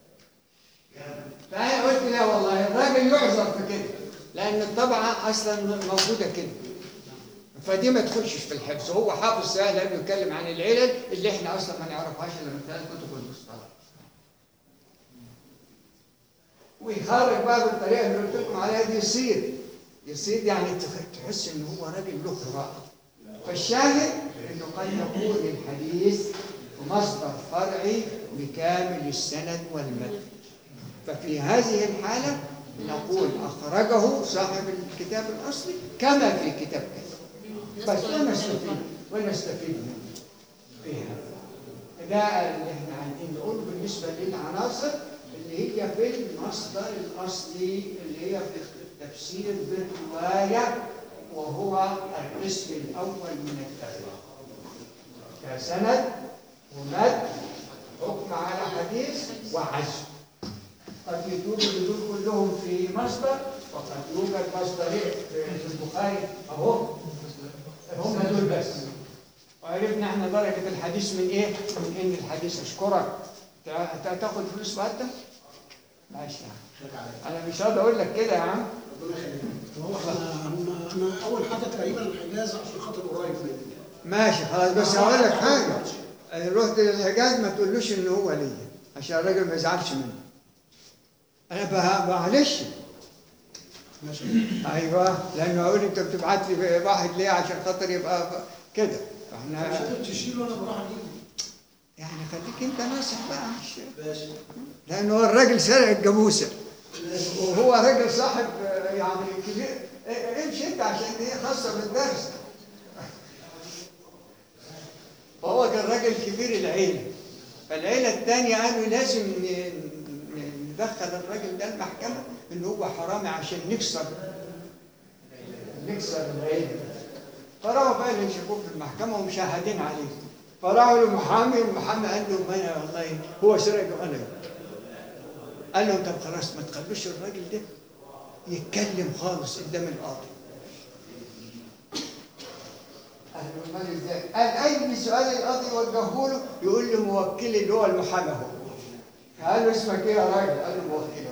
فأنا قلت لا والله الراجل يعذر في كده لأن الطبعة أصلا موجودة كده فدي ما تدخلش في الحفظ هو حافظ سهل لانه يتكلم عن العلل اللي احنا اصلا ما نعرفهاش الا من خلال كتب المصطلح ويخرج بقى بالطريقه اللي قلت لكم عليها دي يصير يصير يعني تخ- تحس ان هو راجل له قراءه فالشاهد انه قد يكون الحديث مصدر فرعي بكامل السند والمتن ففي هذه الحاله نقول اخرجه صاحب الكتاب الاصلي كما في كتاب كذا بس ونستفيد ونستفيد منه فيها ده اللي احنا عايزين نقوله بالنسبه للعناصر اللي هي في المصدر الاصلي اللي هي في التفسير بالروايه وهو القسم الاول من التفسير كسند ومد حكم على حديث وعزم قد يوجد دول كلهم في مصدر وقد يوجد مصدرين في البخاري اهو هم دول بس وعرفنا احنا درجة الحديث من ايه؟ من ان الحديث اشكرك تا- تا- تاخد فلوس مقدم؟ ماشي يا عم انا مش هقدر اقول لك كده يا عم هو احنا انا انا اول حاجه تقريبا الحجاز عشان خاطر قريب مني ماشي خلاص بس هقول لك حاجة رحت للحجاز ما تقولوش ان هو ليا عشان الراجل ما يزعلش مني انا بها- معلش ماشي ايوه لانه اقول انت بتبعت لي واحد ليه عشان خاطر يبقى ب- كده مش فاحنا قادر تشيل وانا بروح اجيب يعني خليك انت ناصح بقى مش ماشي لانه هو الراجل سرق الجاموسه وهو راجل صاحب آه، يعني كبير آه، امشي انت عشان هي خاصه بالدرس فهو كان راجل كبير العيله فالعيله الثانيه قالوا لازم ن- ن- ندخل الراجل ده المحكمه ان هو حرامي عشان نكسر نكسر العيله فراحوا فعلا شافوه في المحكمه ومشاهدين عليه فراحوا لمحامي والمحامي قال له ما انا والله هو سرق وانا قال لهم طب خلاص ما تخلوش الراجل ده يتكلم خالص قدام القاضي قال له امال ازاي؟ قال اي سؤال القاضي يوجهه له يقول له موكلي اللي هو المحامي هو قال له اسمك ايه يا راجل؟ قال له موكلي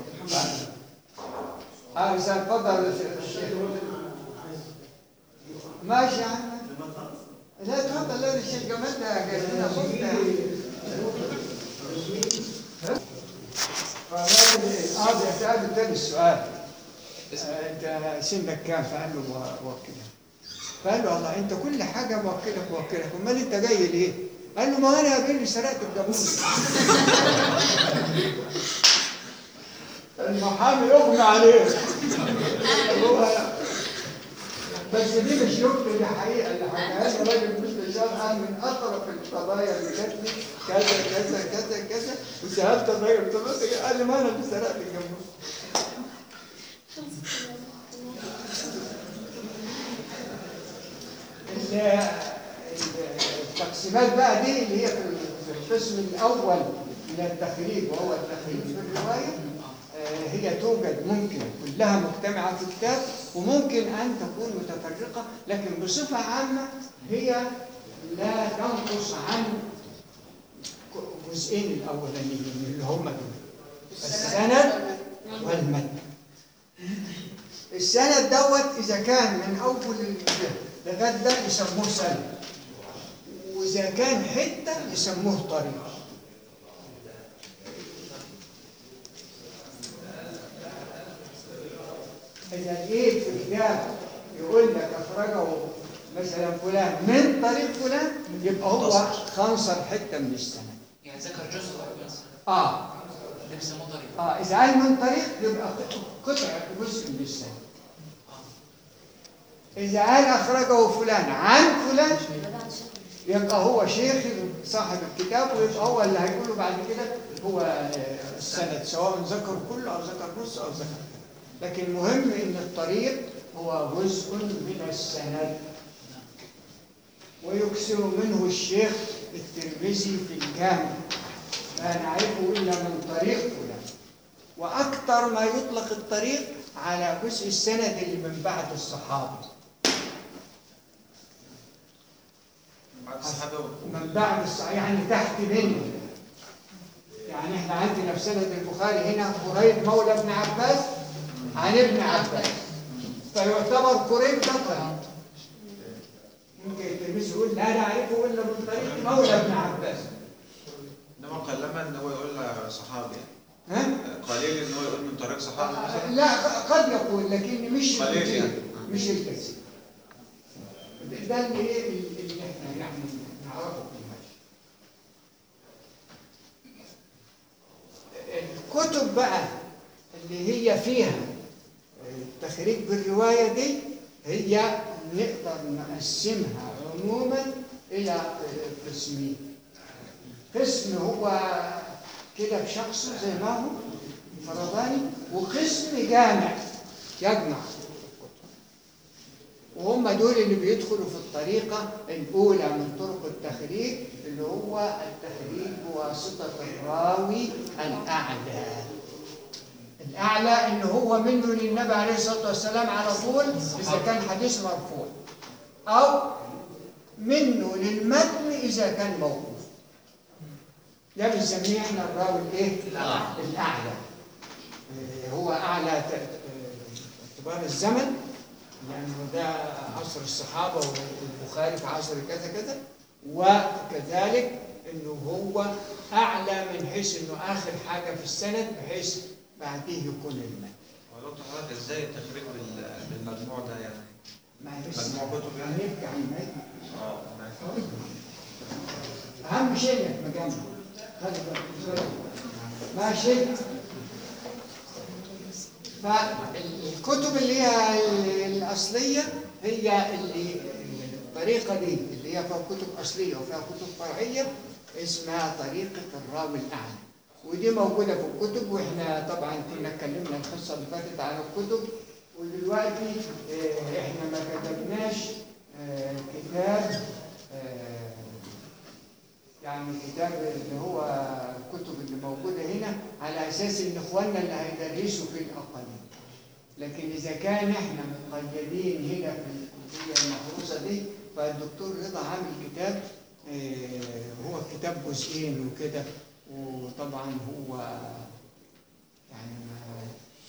قال له اتفضل يا شيخ ماشي يا عم لا اتفضل لا الشيخ جمال ده جايب لنا صوت يعني فالراجل القاضي سأله تاني السؤال آه، انت سنك كام؟ فقال له مو- موكلك فقال له والله انت كل حاجه موكلك موكلك امال انت جاي ليه؟ قال له ما انا قابلني سرقت الجاموس المحامي يغمى عليه هو بس دي مش نكته دي حقيقه اللي حكاها لي راجل مستشار قال من اطرف القضايا اللي جات لي كذا كذا كذا كذا وسالت الراجل قلت له إيه؟ قال لي ما انا اللي سرقت الجاموس ال- ال- التقسيمات بقى دي اللي هي في في القسم الاول من التخريج وهو التخريج في الروايه آه، هي توجد ممكن كلها مجتمعه في كتاب وممكن ان تكون متفرقه لكن بصفه عامه هي لا تنقص عن الجزئين الاولانيين اللي هم دول السند والمتن السند دوت اذا كان من اول ال- لغايه ده يسموه سند واذا كان حته يسموه طريق اذا ايه في كتاب يقول لك اخرجه مثلا فلان من طريق فلان يبقى هو خنصر حته من السند يعني ذكر جزء بس اه ده بيسموه طريق اه اذا قال من طريق يبقى قطع جزء من السند إذا قال أخرجه فلان عن فلان يبقى هو شيخ صاحب الكتاب ويبقى هو اللي هيقوله بعد كده هو آه، السند سواء ذكر كله أو ذكر نص أو ذكر لكن المهم إن الطريق هو جزء من السند ويكثر منه الشيخ الترمذي في الجامع لا نعرفه إلا من طريق فلان وأكثر ما يطلق الطريق على جزء السند اللي من بعد الصحابة بعد الصحابة من بعد الصحابة يعني تحت منه يعني احنا عندنا في سند البخاري هنا قريب مولى ابن عباس عن ابن عباس فيعتبر قريب ده طريق ممكن التلميذ يقول لا نعرفه الا من طريق مولى ابن عباس انما قلما ان هو يقول صحابي ها؟ قليل ان هو يقول من طريق صحابي مثلا لا قد يقول لكن مش قليل الكثير يعني. مش الكثير ده اللي ايه اللي احنا يعني نعرفه في المشي الكتب بقى اللي هي فيها التخريج بالرواية دي هي نقدر نقسمها عموما إلى قسمين قسم هو كده بشخصه زي ما هو فرضاني وقسم جامع يجمع وهم دول اللي بيدخلوا في الطريقة الأولى من طرق التخريج اللي هو التخريج بواسطة الراوي الأعلى الأعلى إن هو منه للنبي عليه الصلاة والسلام على طول إذا كان حديث مرفوع أو منه للمتن إذا كان موقوف ده بنسميه احنا الراوي الايه؟ الأعلى. الأعلى آه، هو أعلى ت- آه، اعتبار الزمن لأنه ده عصر الصحابة والبخاري في عصر كذا كذا وكذلك انه هو اعلى من حيث انه اخر حاجه في السند بحيث بعديه يكون المال هو دكتور حضرتك ازاي التخريج بال- بالمجموع ده يعني؟ ما هي لسه مجموع كتب يعني؟ هنبكي عن المال اه ماشي. اهم شيء انك مجمع خلي بالك. ماشي فالكتب اللي هي الاصليه هي اللي الطريقه دي اللي هي فيها كتب اصليه وفيها كتب فرعيه اسمها طريقه الراوي الاعلى ودي موجوده في الكتب واحنا طبعا كنا اتكلمنا القصه اللي فاتت عن الكتب ودلوقتي آه، احنا ما كتبناش آه، كتاب آه، يعني كتاب اللي هو الكتب اللي موجودة هنا على أساس إن إخواننا اللي هيدرسوا في الأقاليم لكن إذا كان إحنا مقيدين هنا في الكلية المحروسة دي فالدكتور رضا عامل كتاب آه، هو كتاب جزئين وكده وطبعا هو يعني ما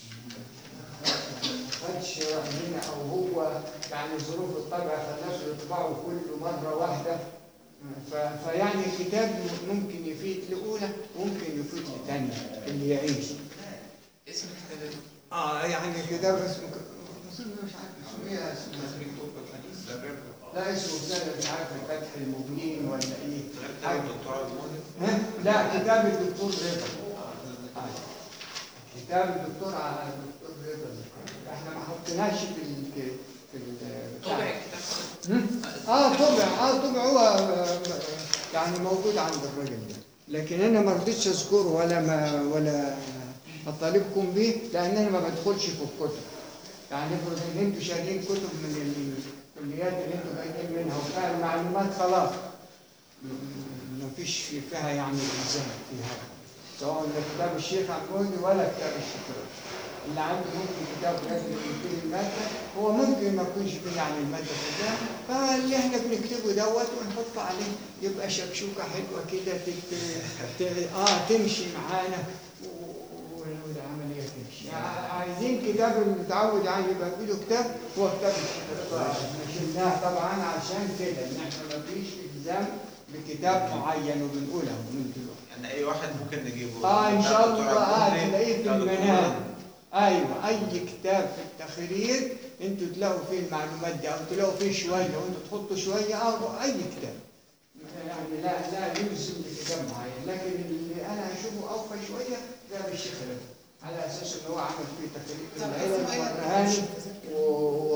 ما خدش هنا أو هو يعني ظروف الطبع خلاته يطبعه كل مرة واحدة ف- فيعني الكتاب ممكن يفيد لأولى ممكن يفيد لثانية اللي يعيش اسم الكتاب ايه؟ اه يعني كتاب اسمه ك- أظن مش عارف اسمه ايه اسمه لا اسمه سنة مش عارف فتح المبين ولا ايه غير كتاب الدكتور المولد ها؟ لا كتاب الدكتور رضا آه. كتاب الدكتور على الدكتور رضا احنا ما حطيناش في ال في ال طبع الكتاب هم؟ اه طبع اه طبع هو آه، يعني موجود عند الراجل ده لكن انا ما رضيتش اذكره ولا ما ولا اطالبكم به لان انا ما بدخلش في الكتب يعني افرض ان انتوا شارين كتب من الكليات اللي انتوا جايين منها وفيها المعلومات خلاص ما فيش فيها يعني الزام فيها سواء ده كتاب الشيخ عبودي ولا كتاب الشيخ رضا. اللي عنده ممكن كتاب يكتب فيه المادة هو ممكن ما يكونش فيه يعني المادة كلها فاللي احنا بنكتبه دوت ونحط عليه يبقى شكشوكة حلوة كده تت... ت... اه تمشي معانا و- و- والعملية تمشي يعني عايزين كتاب المتعود يعني يبقى في له كتاب هو كتاب الشيخ رضا احنا شلناه طبعا عشان كده ان احنا ما فيش الزام بكتاب معين وبنقوله من دلوقتي يعني اي واحد ممكن نجيبه اه ان شاء الله اه دكتور تلاقيه في بتاع دكتور المنام ايوه اي كتاب في التخريج انتوا تلاقوا فيه المعلومات دي او تلاقوا فيه شويه وانتوا تحطوا شويه او اي كتاب يعني لا لا يلزم بكتاب معين لكن اللي انا هشوفه اوفى شويه ده الشيخ رضا على اساس ان هو عمل فيه تخريج العلم والرهاني و- وعمل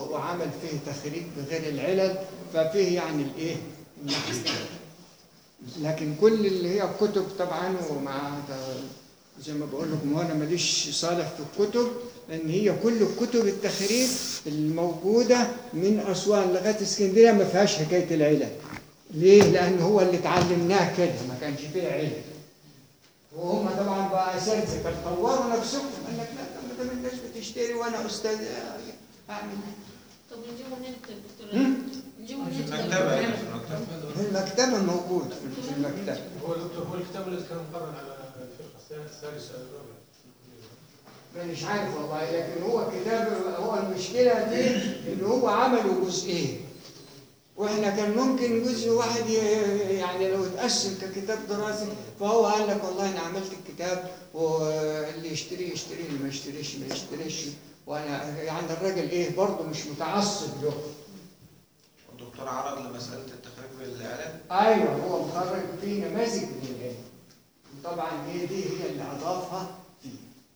عمل فيه تخريج بغير العلل ففيه يعني الايه النقص لكن كل اللي هي الكتب طبعا ومع زي ما بقول لكم هو انا ماليش صالح في الكتب لان هي كل الكتب التخريج الموجوده من اسوان لغايه اسكندريه ما فيهاش حكايه العلل ليه؟ لان هو اللي اتعلمناه كده ما كانش فيه علل وهم طبعا بقى اساتذه كانوا طوروا نفسهم قال لك لا طب ما دام الناس بتشتري وانا استاذ اعمل إيه؟ طب نجيبه منين الكتاب دكتور هم؟ نجيبه منين المكتبة يعني الكتاب في المكتبة في المكتبه موجود في المكتبه هو دكتور هو الكتاب الذي كان مقرر على الفرقه الثالثه الرابعه مش عارف والله لكن هو كتاب هو المشكله دي ان هو عمله جزئين واحنا كان ممكن جزء واحد ي- يعني لو اتقسم ككتاب دراسي فهو قال لك والله انا عملت الكتاب واللي يشتري يشتري اللي ما يشتريش ما يشتريش وانا يعني الراجل ايه برضه مش متعصب له الدكتور عرض لمسألة التخريج بالإعلان ايوه هو مخرج فيه نماذج من العلم طبعا هي دي هي اللي اضافها فيه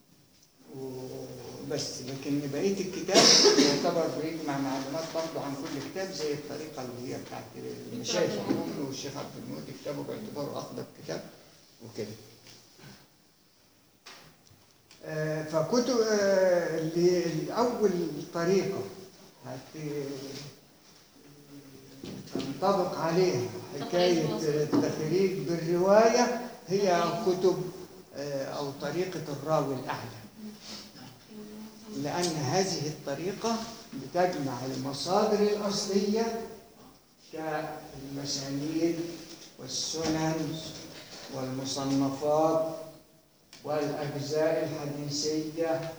وبس لكن بقيه الكتاب يعتبر بيجمع معلومات برضه عن كل كتاب زي الطريقه اللي هي بتاعت المشايخ عموما والشيخ عبد الموت كتابه باعتباره افضل كتاب وكده. آه، فكتب آه، اللي اول طريقه هت تنطبق عليها حكاية التخريج بالرواية هي كتب آه، أو طريقة الراوي الأعلى لأن هذه الطريقة بتجمع المصادر الأصلية كالمسانيد والسنن والمصنفات والأجزاء الحديثية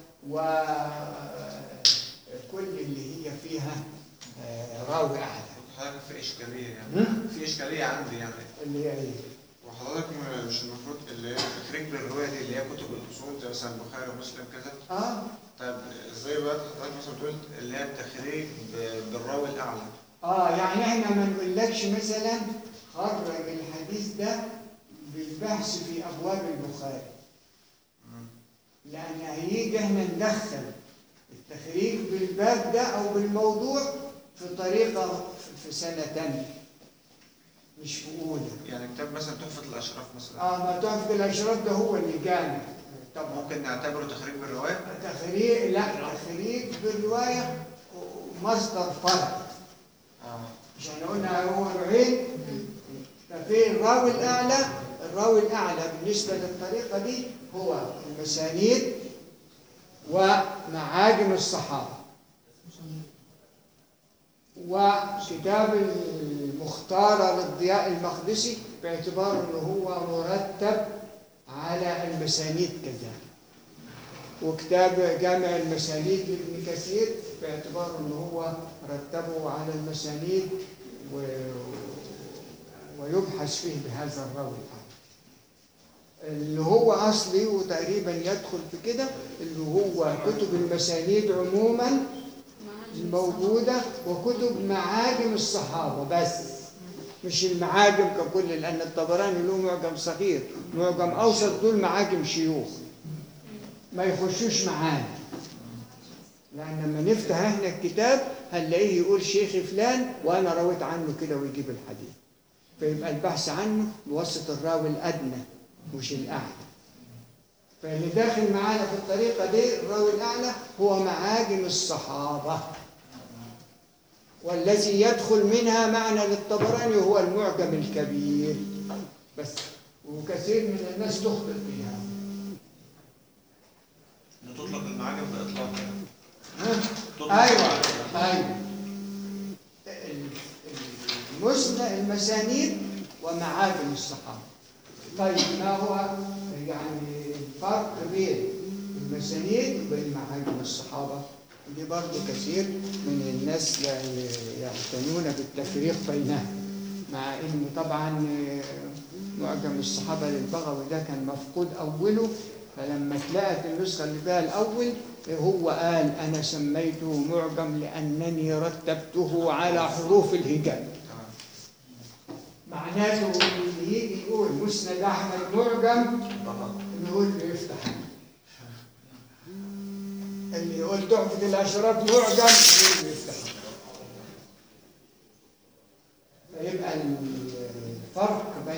وكل اللي هي فيها آه، راوي أعلى حضرتك في إشكالية يعني هم؟ في إشكالية عندي يعني اللي هي إيه؟ وحضرتك م- مش المفروض اللي هي التخريج بالرواية دي اللي هي كتب الأصول زي مثلا البخاري ومسلم كذا آه طيب ازاي بقى حضرتك مثلا بتقول اللي هي التخريج ب- بالراوي الأعلى اه يعني احنا ما نقولكش مثلا خرج الحديث ده بالبحث في ابواب البخاري لان هيجي احنا ندخل التخريج بالباب ده او بالموضوع في طريقه في سنه تانية مش في اولى يعني كتاب مثلا تحفة الأشراف مثلا اه ما تحفظ الاشراف ده هو اللي جامع طبعا ممكن نعتبره تخريج بالرواية تخريج لا تخريج بالروايه مصدر فرع اه مش احنا قلنا هو نوعين ففي الراوي الاعلى الراوي الاعلى بالنسبه للطريقه دي هو المسانيد ومعاجم الصحابه وكتاب المختار للضياء المقدسي باعتبار انه هو مرتب على المسانيد كذلك وكتاب جامع المسانيد لابن كثير باعتبار انه هو رتبه على المسانيد و... ويبحث فيه بهذا الراوي الأعلى. اللي هو اصلي وتقريبا يدخل في كده اللي هو كتب المسانيد عموما الموجوده وكتب معاجم الصحابه بس مش المعاجم ككل لان الطبراني له معجم صغير معجم اوسط دول معاجم شيوخ ما يخشوش معانا لأن لما نفتح احنا الكتاب هنلاقيه يقول شيخ فلان وأنا رويت عنه كده ويجيب الحديث فيبقى البحث عنه بواسطة الراوي الأدنى مش الأعلى فاللي داخل معانا في الطريقة دي الراوي الأعلى هو معاجم الصحابة والذي يدخل منها معنى للطبراني هو المعجم الكبير بس وكثير من الناس تخطئ فيها إن تطلق المعاجم بإطلاق يعني ها؟ تطلق ايوه المعاجم. ايوه المسند المسانيد ومعاجم الصحابه طيب ما هو يعني الفرق بين المسانيد وبين معاجم الصحابه دي برضه كثير من الناس يعني يعتنون بالتفريق بينها مع ان طبعا معجم الصحابه للبغوي ده كان مفقود اوله فلما اتلقت النسخه اللي فيها الاول هو قال انا سميته معجم لانني رتبته على حروف الهجاء تمام معناته اللي يجي يقول مسند احمد معجم طبعا نقول له يفتح اللي يقول تحفة الأشراف معجم نقول له يفتح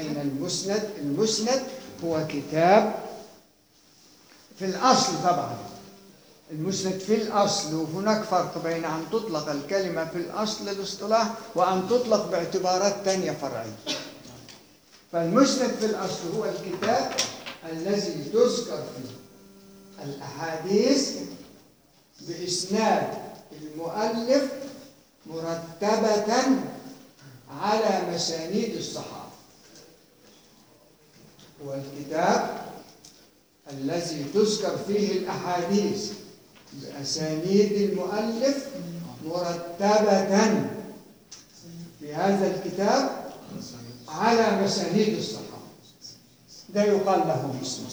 بين المسند المسند هو كتاب في الأصل طبعا المسند في الأصل وهناك فرق بين أن تطلق الكلمة في الأصل الاصطلاح وأن تطلق باعتبارات تانية فرعية فالمسند في الأصل هو الكتاب الذي تذكر فيه الأحاديث بإسناد المؤلف مرتبة على مسانيد الصحابة هو الكتاب الذي تذكر فيه الأحاديث بأسانيد المؤلف مرتبة في هذا الكتاب على مسانيد الصحابة ده يقال له مسند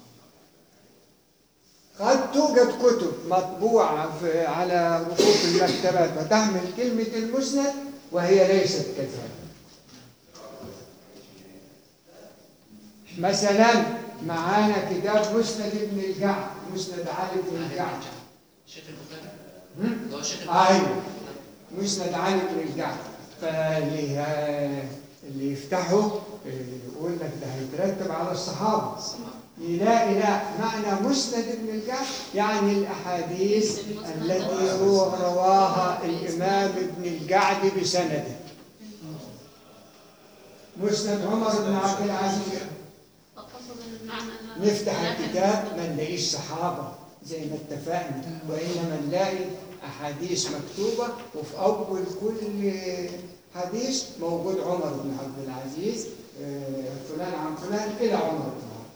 قد توجد كتب مطبوعة في على رفوف المكتبات وتحمل كلمة المسند وهي ليست كذلك مثلا معانا كتاب مسند ابن الجعد مسند علي بن الجعد شيخ البخاري هم؟ اللي هو شيخ البخاري ايوه مسند علي بن الجعد فاللي ها- اللي يفتحه يقول لك ده هيترتب على الصحابه يلاقي لا معنى مسند ابن الجعد يعني الاحاديث التي رو- رواها الامام ابن الجعد بسنده مسند عمر بن عبد العزيز أقصد المعنى أن- نفتح لكن- الكتاب ما نلاقيش صحابة زي ما اتفقنا وإنما نلاقي أحاديث مكتوبة وفي أول كل حديث موجود عمر بن عبد العزيز آه، فلان عن فلان إلى عمر بن عبد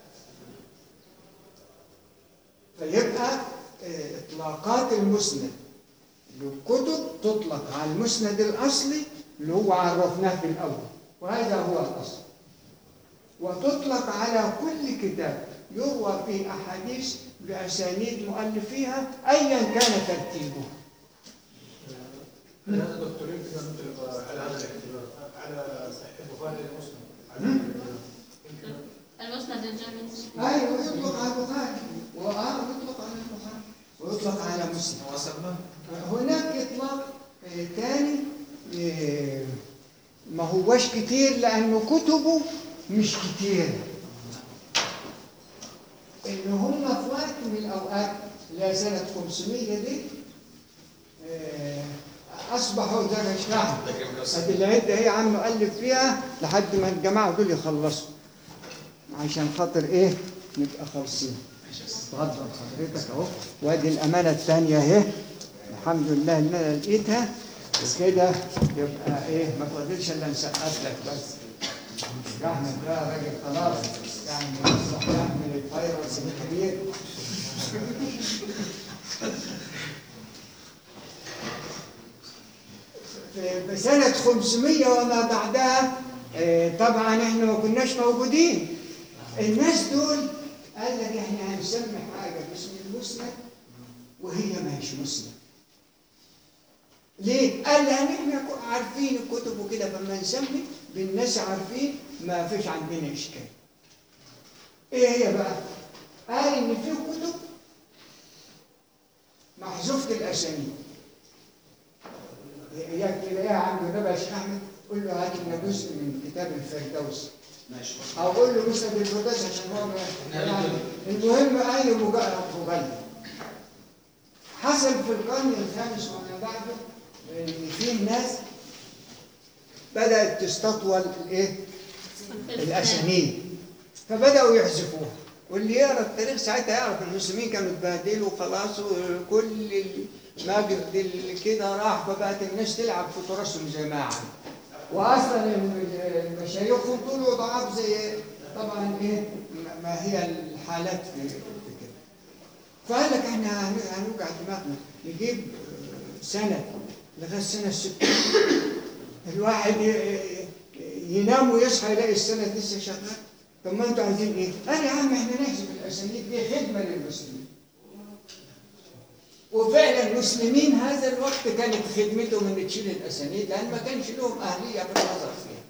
العزيز فيبقى آه، إطلاقات المسند للكتب تطلق على المسند الأصلي اللي هو عرفناه في الأول وهذا هو الأصل وتطلق على كل كتاب يروى فيه أحاديث بأسانيد مؤلفيها أيا كان ترتيبه هذا دكتورين كده نطلق على هذا الاعتبار على صحيح البخاري ومسلم المسند الجامع أيوة يطلق على البخاري وآه يطلق على البخاري ويطلق على مسلم هو سماه هناك إطلاق آه، تاني آه، ما هوش كتير لأنه كتبه مش كتير إن هم في وقت من الأوقات لا سنة 500 دي آه، أصبحوا زي ما شرحنا هذه العدة هي عم نؤلف فيها لحد ما الجماعة دول يخلصوا عشان خاطر إيه نبقى خالصين اتفضل حضرتك أهو وادي الأمانة الثانية أهي الحمد لله إن أنا لقيتها وكده يبقى إيه ما فاضلش إلا نسقف لك بس أحمد ده راجل خلاص يعني يصلح يحمل الفيروس الكبير في في سنة 500 وما بعدها آه، طبعا احنا ما كناش موجودين الناس دول قال لك احنا هنسمي حاجة باسم المسند وهي ماهيش مسند ليه؟ قال لان احنا كو- عارفين الكتب وكده فما نسمي بالناس عارفين ما فيش عندنا اشكال. ايه هي بقى؟ قال ان في كتب محذوفة الاسانيد. اياك تلاقيها عند النبي يا شيخ احمد قول له هات لنا جزء من كتاب الفردوس. ماشي او قول له مسند الفردوس عشان هو ما- يعني المهم اي مجرد مغير. حصل في القرن الخامس وما بعده ان في ناس بدات تستطول الايه؟ الاسانيد فبداوا يحذفوها واللي يقرا التاريخ ساعتها يعرف المسلمين كانوا اتبهدلوا خلاص وكل المجد اللي كده راح فبقت الناس تلعب في تراثهم زي ما عاد واصلا الم- المشايخهم طلعوا ضعاف زي طبعا ايه ما- ما هي الحالات في في كده فقال لك احنا هن- هنوجع دماغنا نجيب آه، سنه لغايه السنه الستين الواحد ي- ي- ينام ويصحى يلاقي السنه لسه شغال طب ما انتوا عايزين ايه؟ قال يا عم احنا نحسب الاسانيد دي خدمه للمسلمين وفعلا المسلمين هذا الوقت كانت خدمتهم ان تشيل الاسانيد لان ما كانش لهم اهليه في النظر فيها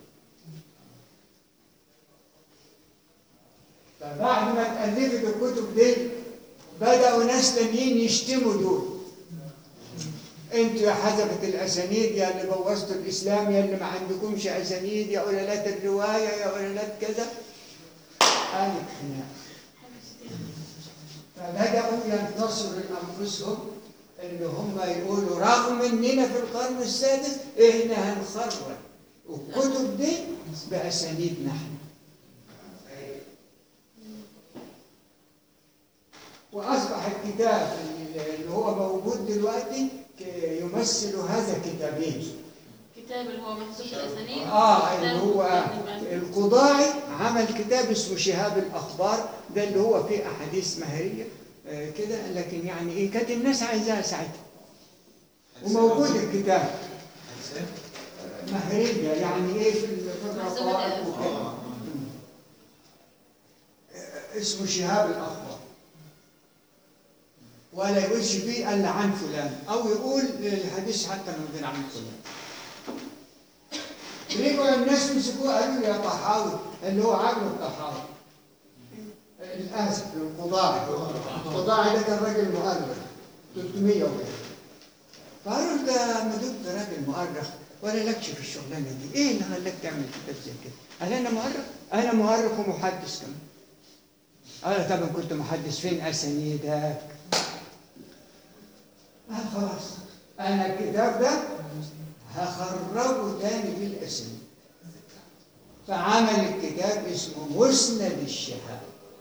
فبعد ما اتألفت الكتب دي بدأوا ناس تانيين يشتموا دول انتوا يا حذفة الاسانيد يا اللي بوظتوا الاسلام يا اللي ما عندكمش اسانيد يا علالات الروايه يا علالات كذا قامت خناقه فبداوا ينتصروا لانفسهم ان هم يقولوا رغم اننا في القرن السادس احنا هنخرج والكتب دي باسانيد نحن واصبح الكتاب اللي هو موجود دلوقتي ك- يمثل هذا كتابين كتاب اللي هو محذوف الاسانيد اه اللي كتاب هو يعني بعد- القضاعي عمل كتاب اسمه شهاب الاخبار ده اللي هو فيه احاديث مهريه آه كده لكن يعني ايه كانت الناس عايزاها ساعتها وموجود الكتاب آه، مهريه يعني ايه في ال- في الرقائق وكده آه، اسمه شهاب الاخبار ولا يقولش فيه الا عن فلان او يقول الحديث حتى من غير عن فلان رجعوا الناس مسكوه قالوا له يا طحاوي اللي هو عقله الطحاوي الاسف القضاعي القضاعي ده كان راجل مؤرخ 300 وكده فقالوا له ده ما دمت راجل مؤرخ ولا لكش في الشغلانه دي ايه اللي خلاك تعمل كتاب زي كده؟ قال انا مؤرخ انا مؤرخ ومحدث كمان قال طب إن كنت محدث فين اسانيدك؟ قال خلاص انا الكتاب ده هخرجه تاني بالاسم فعمل الكتاب اسمه مسند الشهاب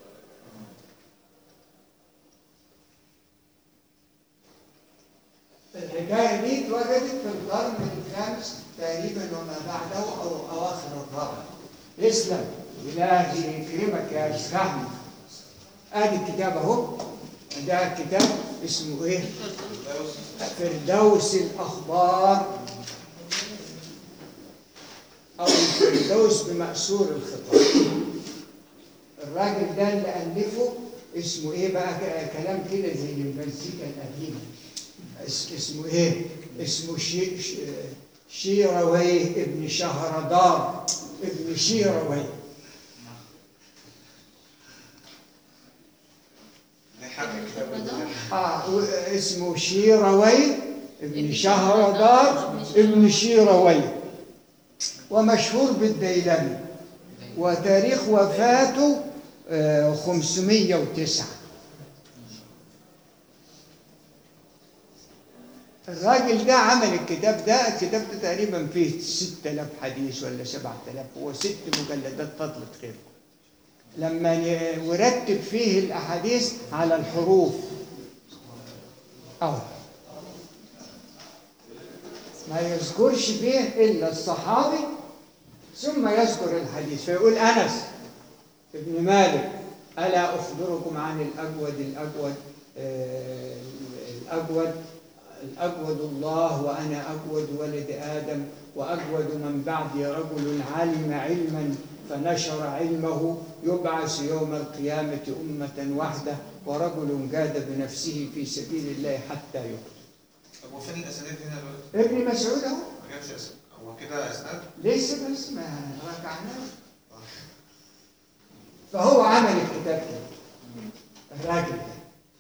الحكايه دي اتوجدت في القرن الخامس تقريبا وما بعده او اواخر الرابع اسلم الهي يكرمك يا شيخ احمد ادي الكتاب اهو ده الكتاب اسمه ايه؟ فردوس الاخبار او الفردوس بمأسور الخطاب الراجل ده اللي الفه اسمه ايه بقى ك- كلام كده زي المزيكا القديمه اس- اسمه ايه اسمه شي ش- شيرويه ابن شهردار ابن شيرويه نحرق الكتاب ده. آه و- اسمه شيروي ابن شهردار ابن شيروي ومشهور بالديلمي وتاريخ وفاته آه، 509 الراجل ده عمل الكتاب ده الكتاب ده تقريبا فيه 6000 حديث ولا 7000 هو ست مجلدات فضلت خير لما ي- ورتب فيه الاحاديث على الحروف أو ما يذكرش فيه إلا الصحابي ثم يذكر الحديث فيقول أنس ابن مالك ألا أخبركم عن الأجود الأجود آه، الأجود الأجود الله وأنا أجود ولد آدم وأجود من بعدي رجل علم علما فنشر علمه يبعث يوم القيامة أمة واحدة ورجل جاد بنفسه في سبيل الله حتى يقتل طب وفين الاسانيد هنا بقى؟ ابن مسعود اهو ما جابش اسم هو كده اسناد لسه بس ما ركعناه فهو عمل الكتاب كده الراجل ده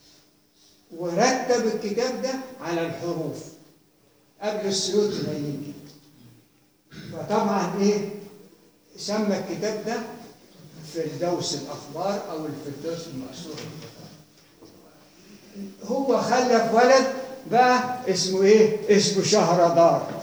ورتب الكتاب ده على الحروف قبل السيوط ما يجي فطبعا ايه سمى الكتاب ده فردوس الاخبار او الفردوس المأسور هو خلف ولد بقى اسمه ايه اسمه شهردار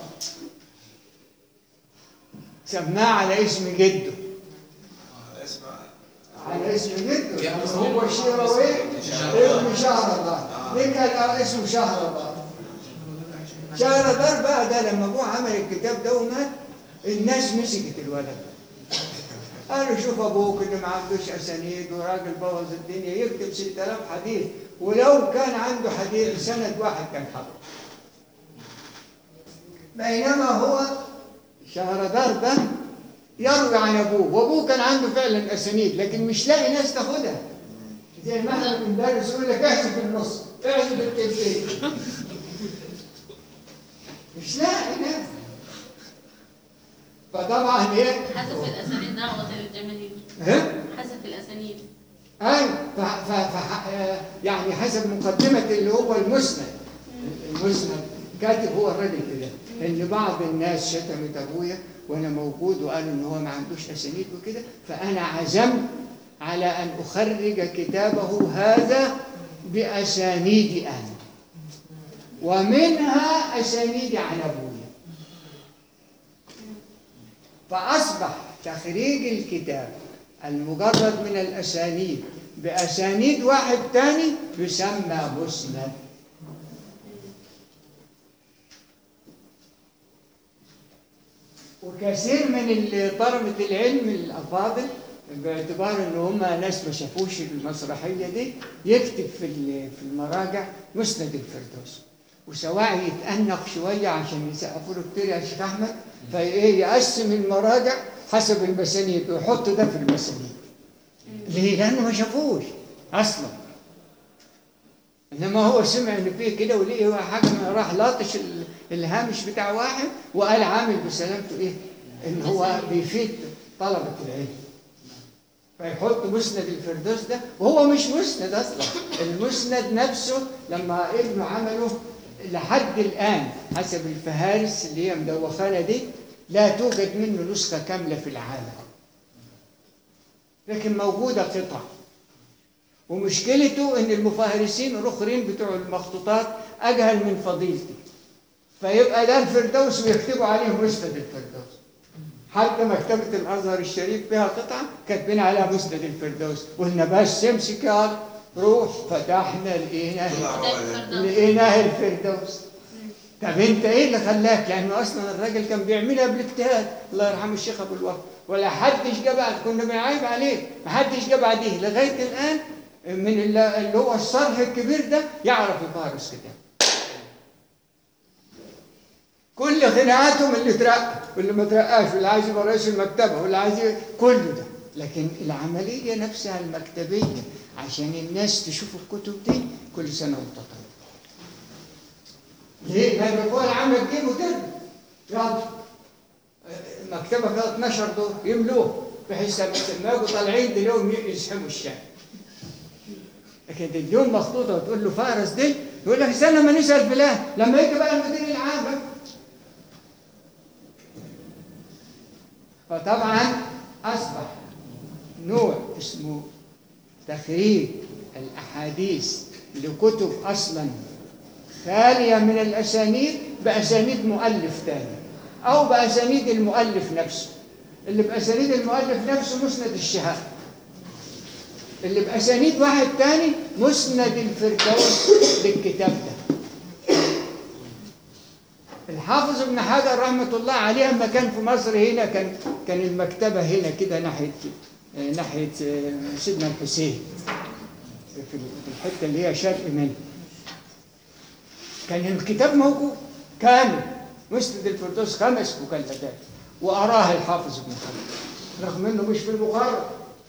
سماه على اسم جده اسم على اسم جده يعني هو شيروي ابن شهردار ليه كان اسمه شهردار شهردار بقى ده لما ابوه عمل الكتاب ده ومات الناس مسكت الولد قالوا شوف ابوك اللي ما عندوش اسانيد وراجل بوظ الدنيا يكتب 6000 حديث ولو كان عنده حديث سند واحد كان حضر بينما هو شهردار ده يروي عن ابوه وابوه كان عنده فعلا اسانيد لكن مش لاقي ناس تاخدها زي ما احنا بندرس يقول لك احذف النص احذف التلتين مش لاقي ناس فطبعا ايه حذف الاسانيد ده عوض الجماهير ها حذف الاسانيد ايوه ف... ف... ف... يعني حسب مقدمه اللي هو المسند المسند كاتب هو الراجل كده ان بعض الناس شتمت ابويا وانا موجود وقالوا ان هو ما عندوش اسانيد وكده فانا عزمت على ان اخرج كتابه هذا باسانيدي انا ومنها اسانيدي عن ابويا فاصبح تخريج الكتاب المجرد من الاسانيد باسانيد واحد تاني يسمى مسند وكثير من ال- طلبة العلم الأفاضل باعتبار إن هم ناس ما شافوش المسرحية دي يكتب في ال- في المراجع مسند الفردوس وسواء يتأنق شوية عشان يسقفوا له كتير يا شيخ أحمد فإيه يقسم المراجع حسب المسانيد ويحط ده في المسانيد ليه؟ لأنه ما شافوش أصلا انما هو سمع ان فيه كده ولقي حاجه ما راح لاطش ال- الهامش بتاع واحد وقال عامل بسلامته ايه؟ ان هو بيفيد طلبه العلم. فيحط مسند الفردوس ده وهو مش مسند اصلا المسند نفسه لما ابنه عمله لحد الان حسب الفهارس اللي هي مدوخانه دي لا توجد منه نسخه كامله في العالم. لكن موجوده قطع. ومشكلته ان المفهرسين الاخرين بتوع المخطوطات اجهل من فضيلتي فيبقى ده الفردوس ويكتبوا عليه مسند الفردوس حتى مكتبة الأزهر الشريف فيها قطعة كاتبين عليها مسند الفردوس قلنا بس امسك يا رب، روح فتحنا لقيناه لقيناه الفردوس طب انت ايه اللي خلاك؟ لانه اصلا الراجل كان بيعملها بالاجتهاد الله يرحمه الشيخ ابو الوفا ولا حدش جاب بعد- كنا بنعيب عليه ما حدش جاب بعديه لغايه الان من اللي اللي هو الصرح الكبير ده يعرف يفارس كتاب كل خناقاتهم اللي ترقى واللي ما ترقاش واللي عايز يبقى رئيس المكتبه واللي عايز ي- كله ده لكن العمليه نفسها المكتبيه عشان الناس تشوف الكتب دي كل سنه وانت طيب ليه؟ لان القوى العامه تجيب وترمي يلا المكتبه فيها 12 دور يملوه بحيث لما يجوا طالعين تلاقيهم يسحبوا الشاي لكن تديهم مخطوطه وتقول له فارس دي يقول لك استنى ما نسال فلان لما يجي بقى المدير العام بقى. فطبعا اصبح نوع اسمه تخريج الاحاديث لكتب اصلا خاليه من الاسانيد باسانيد مؤلف ثاني او باسانيد المؤلف نفسه اللي باسانيد المؤلف نفسه مسند الشهاب اللي باسانيد واحد تاني مسند الفردوس للكتاب ده الحافظ ابن حجر رحمه الله عليه لما كان في مصر هنا كان كان المكتبه هنا كده ناحيه آه، ناحيه آه، سيدنا الحسين في في الحته اللي هي شرق منه كان الكتاب موجود كامل مسند الفردوس خمس مجلدات واراه الحافظ ابن حجر رغم انه مش في البخاري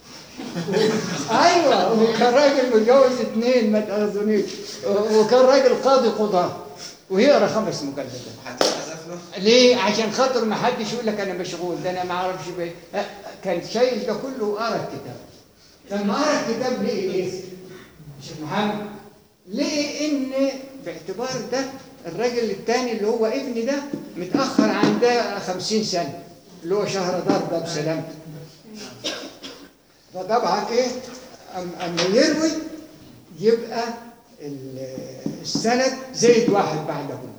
ايوه وكان راجل متجوز اثنين ما تاخذونيش وكان راجل قاضي قضاه ويقرا خمس مجلدات هتتحذف له ليه؟ عشان خاطر ما حدش يقول لك انا مشغول ده انا ما اعرفش بيه لا، كان شايل ده كله وقرا الكتاب لما قرا الكتاب لقي ايه؟ شيخ محمد لقي ان باعتبار ده الراجل الثاني اللي هو ابني ده متاخر عن ده 50 سنه اللي هو شهردار ده بسلامته فطبعا ايه أم- اما يروي يبقى ال- السند زائد واحد بعد ابوه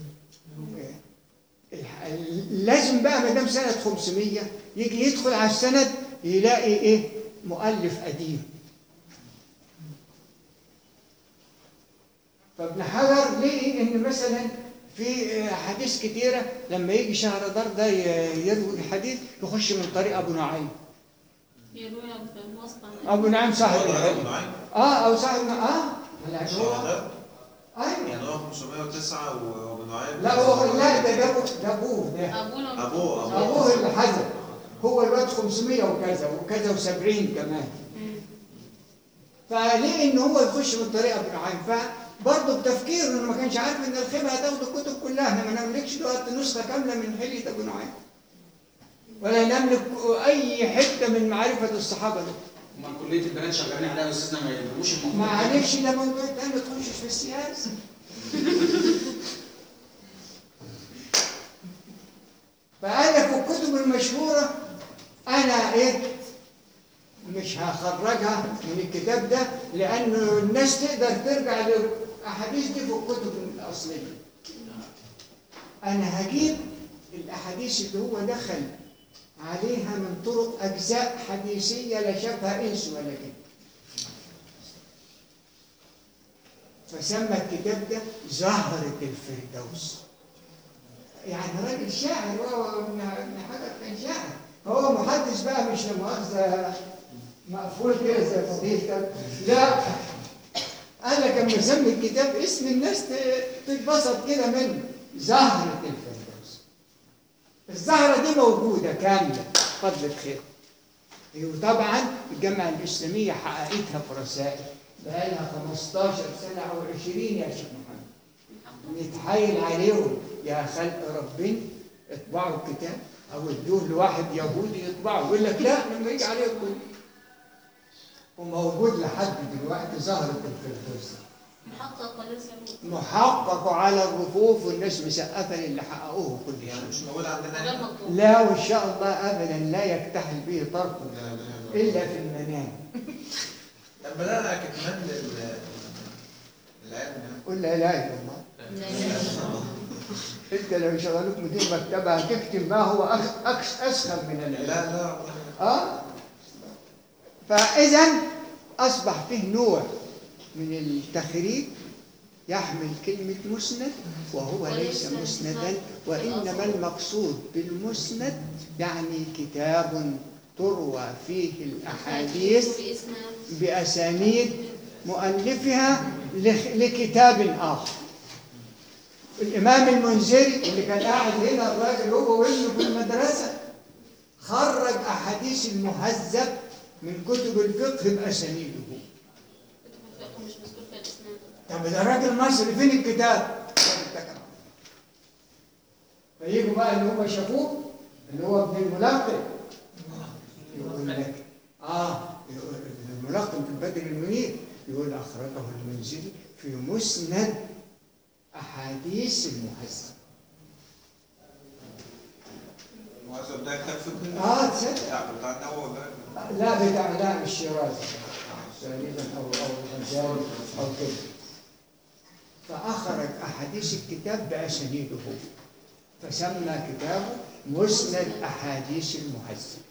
الح- لازم بقى ما دام سنه 500 يجي يدخل على السند يلاقي ايه مؤلف قديم فابن حجر لقي ان مثلا في حديث كتيره لما يجي شهردار ده ي- يروي الحديث يخش من طريق ابو نعيم يرويها بالواسطة ابو نعيم صاحب هو ده العلم أبو نعيم؟ اه او صاحب اه لأن هو شهداء؟ ايوه يعني هو 509 وابن نعيم لا هو لا ده ده أبوه- ده ابوه ده أبونا أبوه أبوه ابوه اللي حزن هو الواد 500 وكذا وكذا و70 كمان مم. فليه ان هو يخش من طريق ابن نعيم فبرضه بتفكيره انه ما كانش عارف ان الخيمه هتاخد الكتب كلها احنا ما نملكش دلوقتي نسخه كامله من حليه ابو نعيم ولا نملك اي حته من معرفه الصحابه دول امال كليه البنات شغالين عليها يا استاذنا ما يجيبوش المفروض معلش ده موضوع تاني ما تخشش في السياسه المشهورة أنا إيه مش هخرجها من الكتاب ده لأنه الناس تقدر ترجع للأحاديث دي في الكتب الأصلية أنا هجيب الأحاديث اللي هو دخل عليها من طرق أجزاء حديثية لا شافها إنس ولا جن فسمى الكتاب ده زهرة الفردوس يعني راجل شاعر وهو ابن ابن حجر كان شاعر هو محدث بقى مش لمؤاخذة مقفول كده زي فضيلتك لا قال لك اما اسمي الكتاب اسم الناس ت- تتبسط كده منه زهرة الفردوس الزهرة دي موجودة كاملة فضل خير وطبعا الجامعة الإسلامية حققتها في رسائل بقالها 15 سنة أو 20 يا شيخ محمد نتحايل عليهم يا خلق ربنا اطبعوا الكتاب او ادوه لواحد يهودي يطبعه يقول لك لا لما يجي عليكم وموجود لحد دلوقتي ظهرت الفردوس محقق وليس يموت محقق على الرفوف والناس مسقفه للي حققوه كل يعني شيء مش موجود عندنا غير هنا مطلوب لا وان شاء الله ابدا لا يكتحل به طرف لا لا لا. الا في المنام طب بدأنا كتمان لل العلم يعني. قل لا اله الا الله انت لو شغلوك مدير مكتبه هتكتب ما هو أخ أكس اسخن من العلم لا لا والله. اه فاذا اصبح فيه نوع من التخريج يحمل كلمة مسند وهو ليس مسندا وإنما المقصود بالمسند يعني كتاب تروى فيه الأحاديث باسم بأسانيد مؤلفها لخ- لكتاب آخر الإمام المنذري اللي كان قاعد هنا الراجل هو وابنه في المدرسة خرج أحاديث المهذب من كتب الفقه بأسانيده كتب الفقه مش مذكور فيها الاسناد طب ده راجل مصري فين الكتاب؟ فيجوا بقى اللي هم شافوه اللي هو ابن الملقن يقول لك اه يقول الملقن في البدر المنير يقول اخرجه المنذري في مسند احاديث المهذب المؤذب ده كتاب فقهي اه تصدق بتاع بتاع النووي ده لا بتاع لا مش شيرازي تقريبا او او الغزالي او كده فاخرج احاديث الكتاب باسانيده فسمى كتابه مسند احاديث المهذب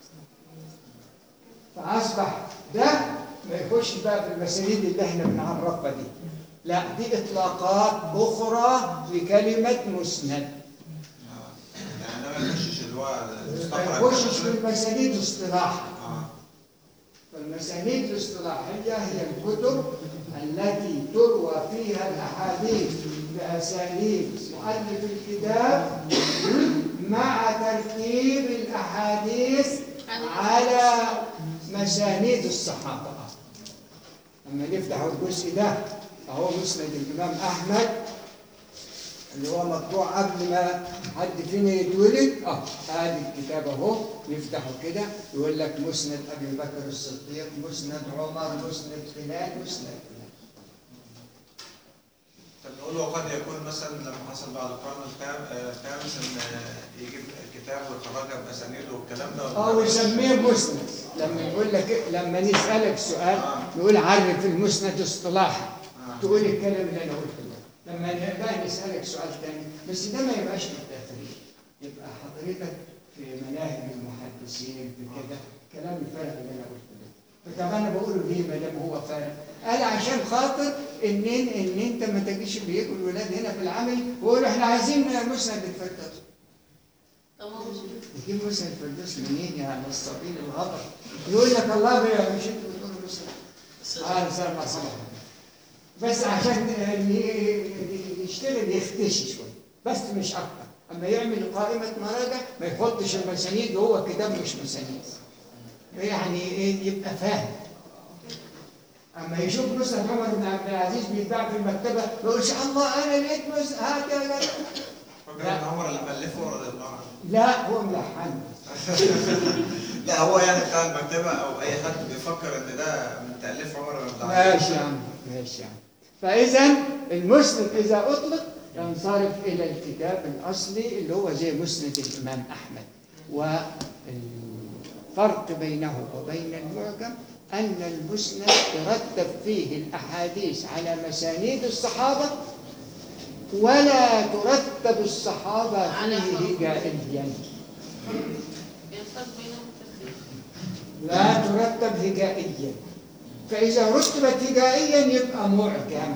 فاصبح ده ما يخش بقى في المسانيد اللي احنا بنعرفها دي لا دي اطلاقات اخرى لكلمه مسند يعني ده ما يخشش اللي هو ما المستقرع يخشش في المسانيد اصطلاحا اه فالمسانيد الاصطلاحية هي الكتب التي تروى فيها الأحاديث بأسانيد مؤلف الكتاب مع ترتيب الأحاديث على مسانيد الصحابة لما نفتح الجزء ده أهو مسند الإمام أحمد اللي هو مطبوع قبل ما حد فينا يتولد اه ادي الكتاب اهو نفتحه كده يقول لك مسند ابي بكر الصديق مسند عمر مسند فلان مسند فلان طب نقول وقد يكون مثلا لما حصل بعد القرن الخام- آه، الخامس ان آه، يجيب كتاب ويخرجها باسانيده والكلام ده ولا اه لا؟ ويسميه مسند لما يقول لك لما نسالك سؤال نقول عرف المسند اصطلاحا آه. تقول الكلام اللي انا قلته ده لما بقى نسالك سؤال تاني بس ده ما يبقاش في التفريق يبقى حضرتك في مناهج المحدثين في كده كلام الفارغ اللي انا قلته ده فطب انا بقوله ليه ما دام هو فارغ قال عشان خاطر ان ان انت ما تجيش بيجوا الولاد هنا في العمل ويقولوا احنا عايزين مسند الفردوس طب ما هو مش تجيب مسند الفردوس منين يا نصابين الغبر يقول لك الله بيا مش انتوا بتقولوا مسند اه صار مرحبا بس عشان ي- يشتغل يختشي شويه بس مش اكتر اما يعمل قائمه مراجع ما يحطش المسانيد وهو كتاب مش مسانيد يعني ايه يبقى فاهم اما يشوف مسند عمر بن عبد العزيز بيتباع في المكتبه ما يقولش الله انا لقيت مسند هات يا جدع فاكر ان عمر اللي ملفه ولا ابن عمر؟ لا هو ملحن لا هو يعني بتاع المكتبه او اي حد بيفكر ان ده من تاليف عمر بن عبد العزيز ماشي يا عم ماشي يا عم فإذا المسند إذا أطلق ينصرف إلى الكتاب الأصلي اللي هو زي مسند الإمام أحمد والفرق بينه وبين المعجم أن المسند ترتب فيه الأحاديث على مسانيد الصحابة ولا ترتب الصحابة فيه هجائيا الفرق بينهم ترتيب لا ترتب هجائيا فإذا رتبت هجائيا يبقى معجم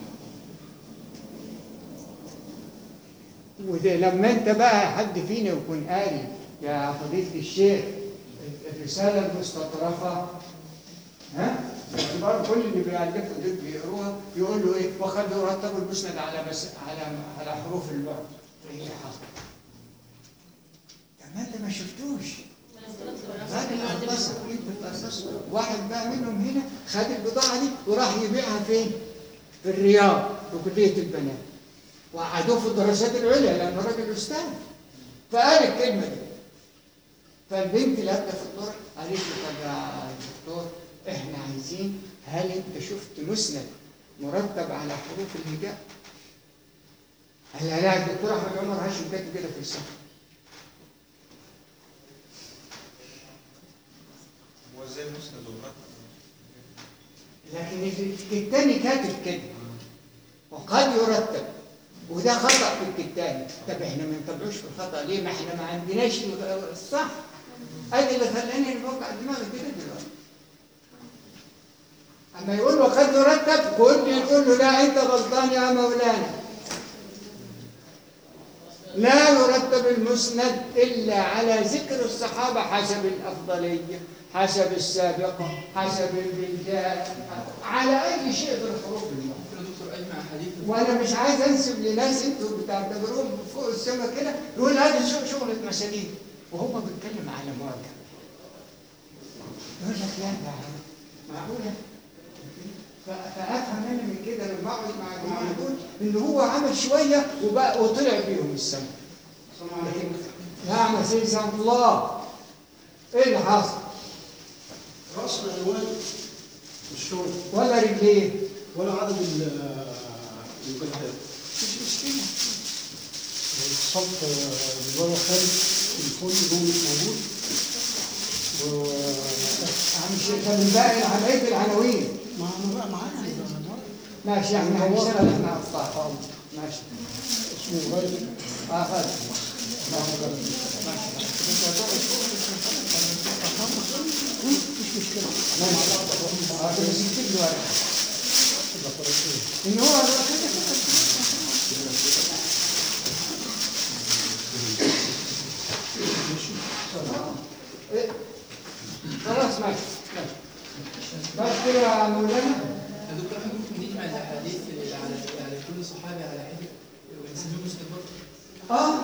وده لما انت بقى حد فينا يكون قاري يا فضيلة الشيخ الرسالة المستطرفة ها باعتبار كل اللي بيألفوا دول بيقروها يقول له ايه وقد يرتب المسند على بس على على حروف اللغة ايه حصل؟ طب ما انت ما شفتوش هذه القصة القصة واحد بقى منهم هنا خد البضاعة دي وراح يبيعها فين؟ في الرياض في كلية البنات وقعدوه في الدراسات العليا لأنه راجل أستاذ فقال الكلمة دي فالبنت لابدة في الدور قالت له طب يا دكتور احنا عايزين هل انت شفت مسند مرتب على حروف الهجاء؟ قال لها لا الدكتور احمد عمر هاشم كاتب كده في السنه هو ازاي المسند والمتن لكن التاني كاتب كده وقد يرتب وده خطأ في الكتاب طب احنا ما نتبعوش في الخطأ ليه؟ ما احنا ما عندناش الصح ادي اللي خلاني نوقع دماغي كده دلوقتي اما يقول له قد يرتب كل يقول له لا انت غلطان يا مولانا لا يرتب المسند الا على ذكر الصحابه حسب الافضليه حسب السابقه حسب البلدان على اي شيء في الحروف المختلفه دكتور اجمع حديث وانا مش عايز انسب لناس انتوا بتعتبروهم فوق السما كده يقول هذا شغل شغلة مسالين وهو بيتكلم على مواجهه يقول لك لا ده معقوله ف- فافهم انا من كده لما اقعد مع الجماعه دول ان هو عمل شويه وبقى وطلع بيهم السما لكن نعم يا سيدي سلام الله ايه اللي حصل؟ رأس العنوان الشغل ولا رجليه؟ ولا عدد ال- المجلدات مش مشكله الصف بره خارج الكل هو مش موجود و عم شيخ من باقي العمليه العناوين ما انا بقى معايا ماشي يعني هنشتغل احنا اطفال ماشي اسمه غاية اه خلاص مش مشكلة ماشي اه كده سكتب له ورقه ان هو كده كده إيه؟ خلاص ماشي ماشي بس كده يا مولانا يا دكتور احنا ممكن نجمع الاحاديث على على كل صحابي على حده ونسميه مسند برضه اه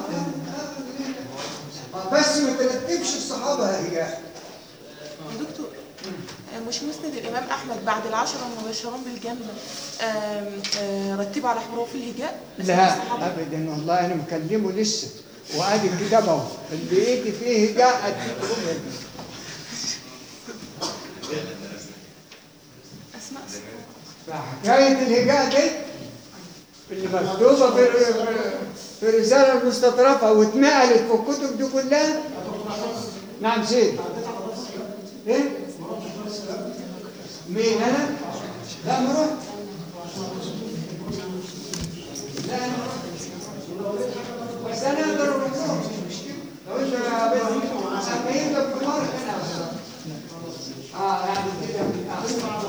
آه، بس ما ترتبش الصحابه هي يا دكتور مش مسند الإمام أحمد بعد العشرة المبشرون بالجنة آم، آه، رتبوا على حروف الهجاء لا ابدا والله انا مكلمه لسه وادي الكتاب اهو اللي يجي فيه جاء اديكم أسماء فحكايه الهجاء دي اللي مكتوبه في في الرساله المستطرفه واتنقلت في الكتب دي كلها نعم سيدي ايه مين انا لا ما رحت لا انا ما رحت. بس انا اقدر اروح لهم مش مشكله لو انت بس سامعين لك في مره هنا اه يعني كده من اخر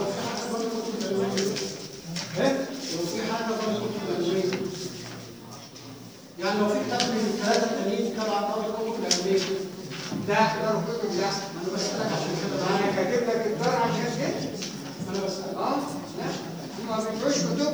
ايه لو في حاجة بره كتب العلمية يعني لو في كتاب من الثلاثة التانيين تبع قوي الكتب العلمية لا اقدر كتب لا أنا بسألك عشان كده انا كاتب لك الدار عشان كده أنا بسألك اه لا هم ما بيبيعوش كتب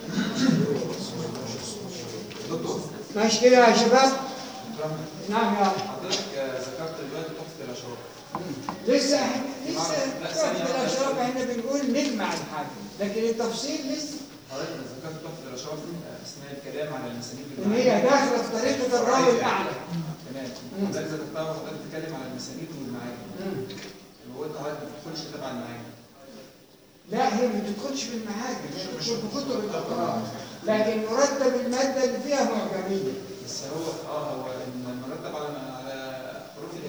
دكتور ماشي كده يا شباب نعم يا حضرتك آه، ذكرت دلوقتي تحفة الأشراف لسه احنا لسه لا، تحت ثانية واحدة. الاشراف احنا بنقول نجمع الحاجه لكن التفصيل لسه حضرتك ذكرت تحفة الأشراف آه، أثناء الكلام على المسانيد ان هي داخله في طريقه الراوي الاعلى تمام حضرتك ذكرتها وحضرتك بتتكلم على المسانيد والمعاني هو أنت حضرتك ما بتدخلش تبع المعاني لا هي ما بتدخلش في المعاجم هي بتدخل في كتب الاقراء لكن مرتب الماده اللي فيها معجميه بس هو اه هو المرتب على على حروف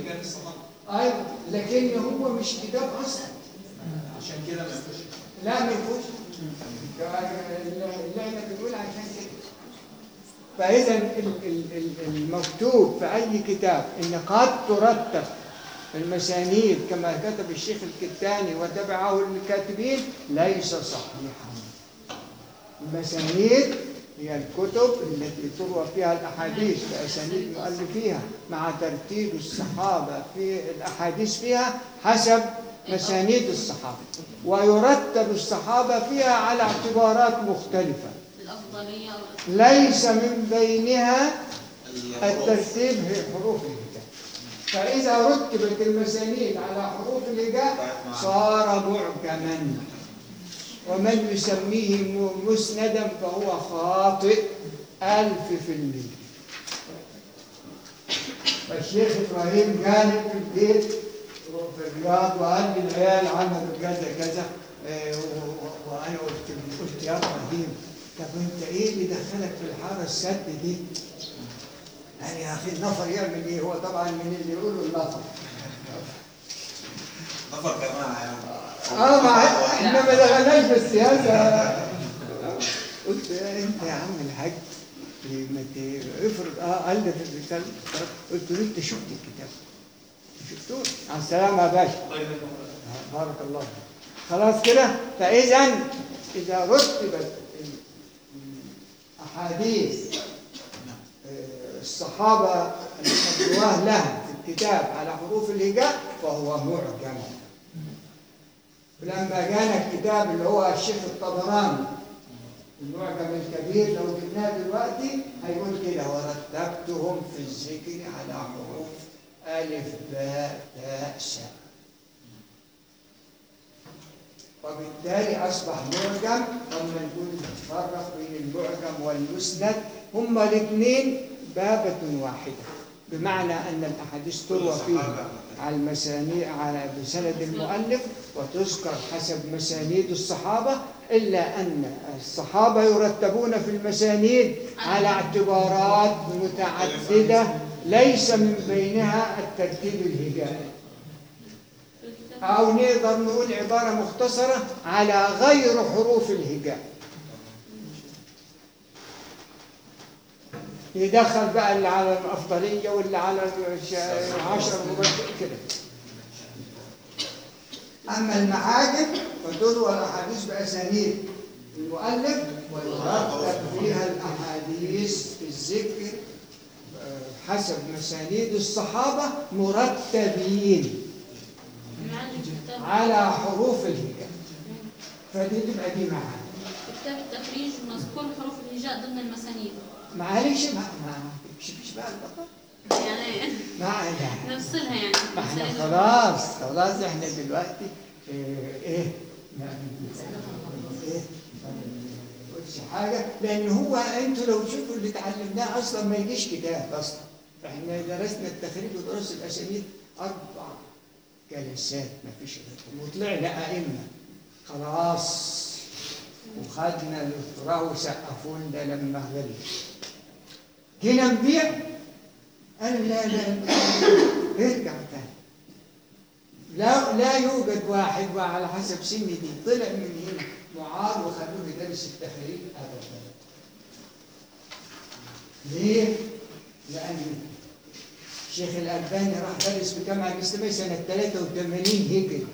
لكن هو مش كتاب اصلا عشان كده ما يخش لا ما يخش اللي احنا بنقول عشان كده فاذا ال- ال- ال- المكتوب في اي كتاب ان قد ترتب المسانيد كما كتب الشيخ الكتاني وتبعه الكاتبين ليس صحيحا المسانيد هي الكتب التي تروى فيها الاحاديث باسانيد مؤلفيها مع ترتيب الصحابه في الاحاديث فيها حسب مسانيد الصحابه ويرتب الصحابه فيها على اعتبارات مختلفه الأفضلية أو الأفضلية ليس من بينها الترتيب في حروف الهجاء فإذا رتبت المسانيد على حروف الهجاء صار معجما ومن يسميه م- مسندا فهو خاطئ ألف في المية فالشيخ إبراهيم كان في البيت في الرياض وقال للعيال عملوا كذا كذا آه، و- و- وأنا قلت قلت يا إبراهيم طب أنت إيه اللي دخلك في الحارة السد دي؟ قال يا أخي النفر يعمل إيه؟ هو طبعا من اللي يقولوا النفر نفر جماعة يعني اه ما احنا ما دخلناش في السياسه قلت يا انت يا عم الحاج ما ت- افرض اه قال لي في الرساله قلت له انت شفت الكتاب شفتوه على السلامه يا باشا آه، بارك الله فيك. خلاص كده فاذا اذا رتبت ال- الاحاديث آه، الصحابه المرواه لها في الكتاب على حروف الهجاء فهو معجم لما كان الكتاب اللي هو الشيخ الطبراني المعجم الكبير لو جبناه دلوقتي هيقول كده ورتبتهم في الذكر على حروف ألف باء تاء ساء وبالتالي أصبح معجم لما نقول نفرق بين المعجم والمسند هما الاثنين بابة واحدة بمعنى أن الأحاديث تروى فيها على المسانيد على بسند المؤلف وتذكر حسب مسانيد الصحابة إلا أن الصحابة يرتبون في المسانيد على اعتبارات متعددة ليس من بينها الترتيب الهجائي في الكتاب أو نقدر نقول عبارة مختصرة على غير حروف الهجاء يدخل بقى اللي على الأفضلية واللي على الش- العشر المباشر كده أما المعاجم فتروى الأحاديث بأسانيد المؤلف ويرتب فيها الأحاديث في الذكر آه، حسب مسانيد الصحابة مرتبين معاجم كتاب على حروف الهجاء فدي تبقى دي معانا كتاب التخريج مذكور حروف الهجاء ضمن المسانيد معلش ما ما تمشيش بقى البقرة يعني ما لا نفصلها يعني ما احنا مسانيد. خلاص خلاص احنا دلوقتي ايه ايه ما ايه ما نقولش حاجه لان هو انتوا لو شوفوا اللي اتعلمناه اصلا ما يجيش كتاب اصلا احنا درسنا التخريج ودراسه الاسانيد اربع جلسات ما فيش غيرهم وطلعنا ائمه خلاص وخدنا الدكتوراه وسقفوا لنا لما غلب جينا نبيع قال لا لا ارجع تاني لا لا يوجد واحد وعلى حسب سني دي طلع من هنا معار وخلوه يدرس التخريج ابدا ليه؟ لان الشيخ الالباني راح درس في الجامعه الاسلاميه سنه 83 هجري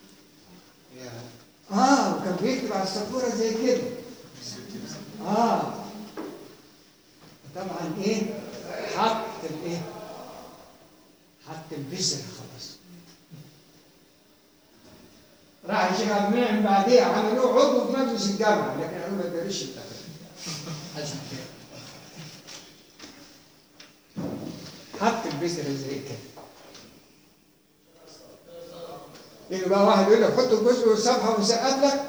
اه وكان بيكتب على السبوره زي كده اه طبعا ايه حط الايه حط البذر خلاص راح الشيخ عبد المنعم بعديه عملوه عضو في مجلس الجامعه لكن قالوا ما تدرسش التخريج حط البذر زي كده يجي بقى واحد يقول لك حط الجزء والصفحه ويسقف لك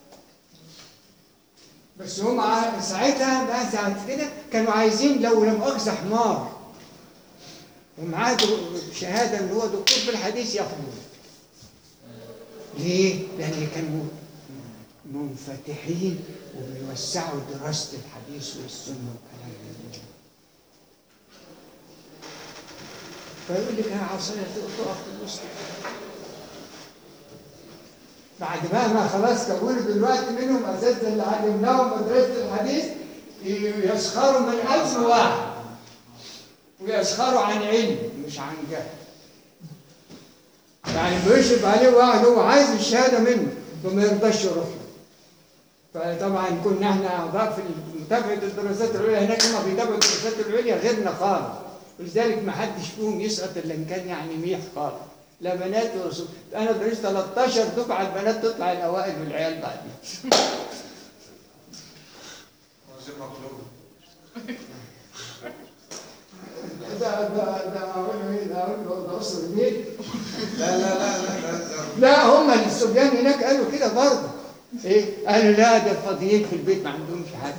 بس هم ع- ساعتها بقى ساعة كده كانوا عايزين لو لم أخذ حمار ومعاه دو- شهادة إن هو دكتور في الحديث ياخدوه ليه؟ لأن كانوا منفتحين وبيوسعوا دراسة الحديث والسنة والكلام ده فيقول لك يا عصاية تقف في الوسط بعد ما ما خلاص كونوا دلوقتي منهم اساتذه اللي علمناهم مدرسه الحديث ي- يسخروا من ألف واحد ويسخروا عن علم مش عن جهل يعني بيشرف عليه واحد هو عايز الشهاده منه فما يرضاش يروح له. فطبعا كنا احنا اعضاء في متابعه الدراسات العليا هناك هم بيتابعوا الدراسات العليا غيرنا خالص ولذلك ما حدش فيهم يسقط الا ان كان يعني ميح خالص لا بنات ولا صبيان. انا درست 13 دفعه البنات تطلع الاوائل والعيال بعدين وزير مطلوب ده ده ده اقول له ايه ده اقول له ده اسر البيت لا لا لا لا لا لا هم الصبيان هناك قالوا كده برضه ايه قالوا لا ده الفاضيين في البيت ما عندهمش حد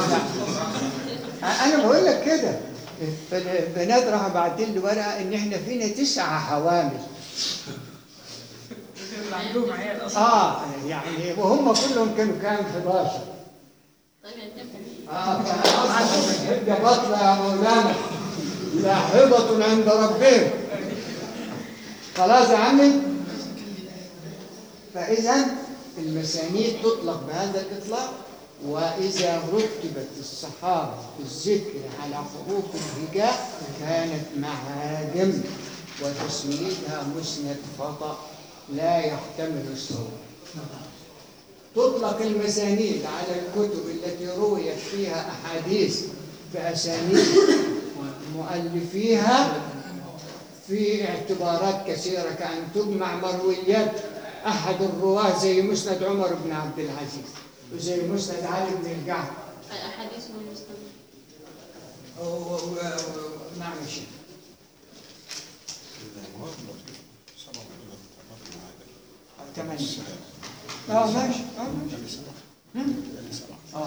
انا بقول لك كده البنات راحوا باعتين لي ورقه ان احنا فينا تسعه حوامل عندهم عيال اصلا اه يعني وهم كلهم كانوا كام 11 طيب يتفق اه فاصبحوا الحجه بطله يا مولانا لاحظه عند ربهم خلاص يا عمي فاذا المسانيد تطلق بهذا الاطلاق واذا رتبت الصحابه في الذكر على حروف الهجاء كانت معاجم وتسميتها مسند خطا لا يحتمل الصواب تطلق المسانيد على الكتب التي رويت فيها أحاديث بأسانيد مؤلفيها في اعتبارات كثيرة كأن تجمع مرويات أحد الرواة زي مسند عمر بن عبد العزيز وزي مسند علي بن الجعد أحاديث المستمر و- و- و- نعم يا شيخ ثمانية اه ماشي اه ماشي هم؟ اه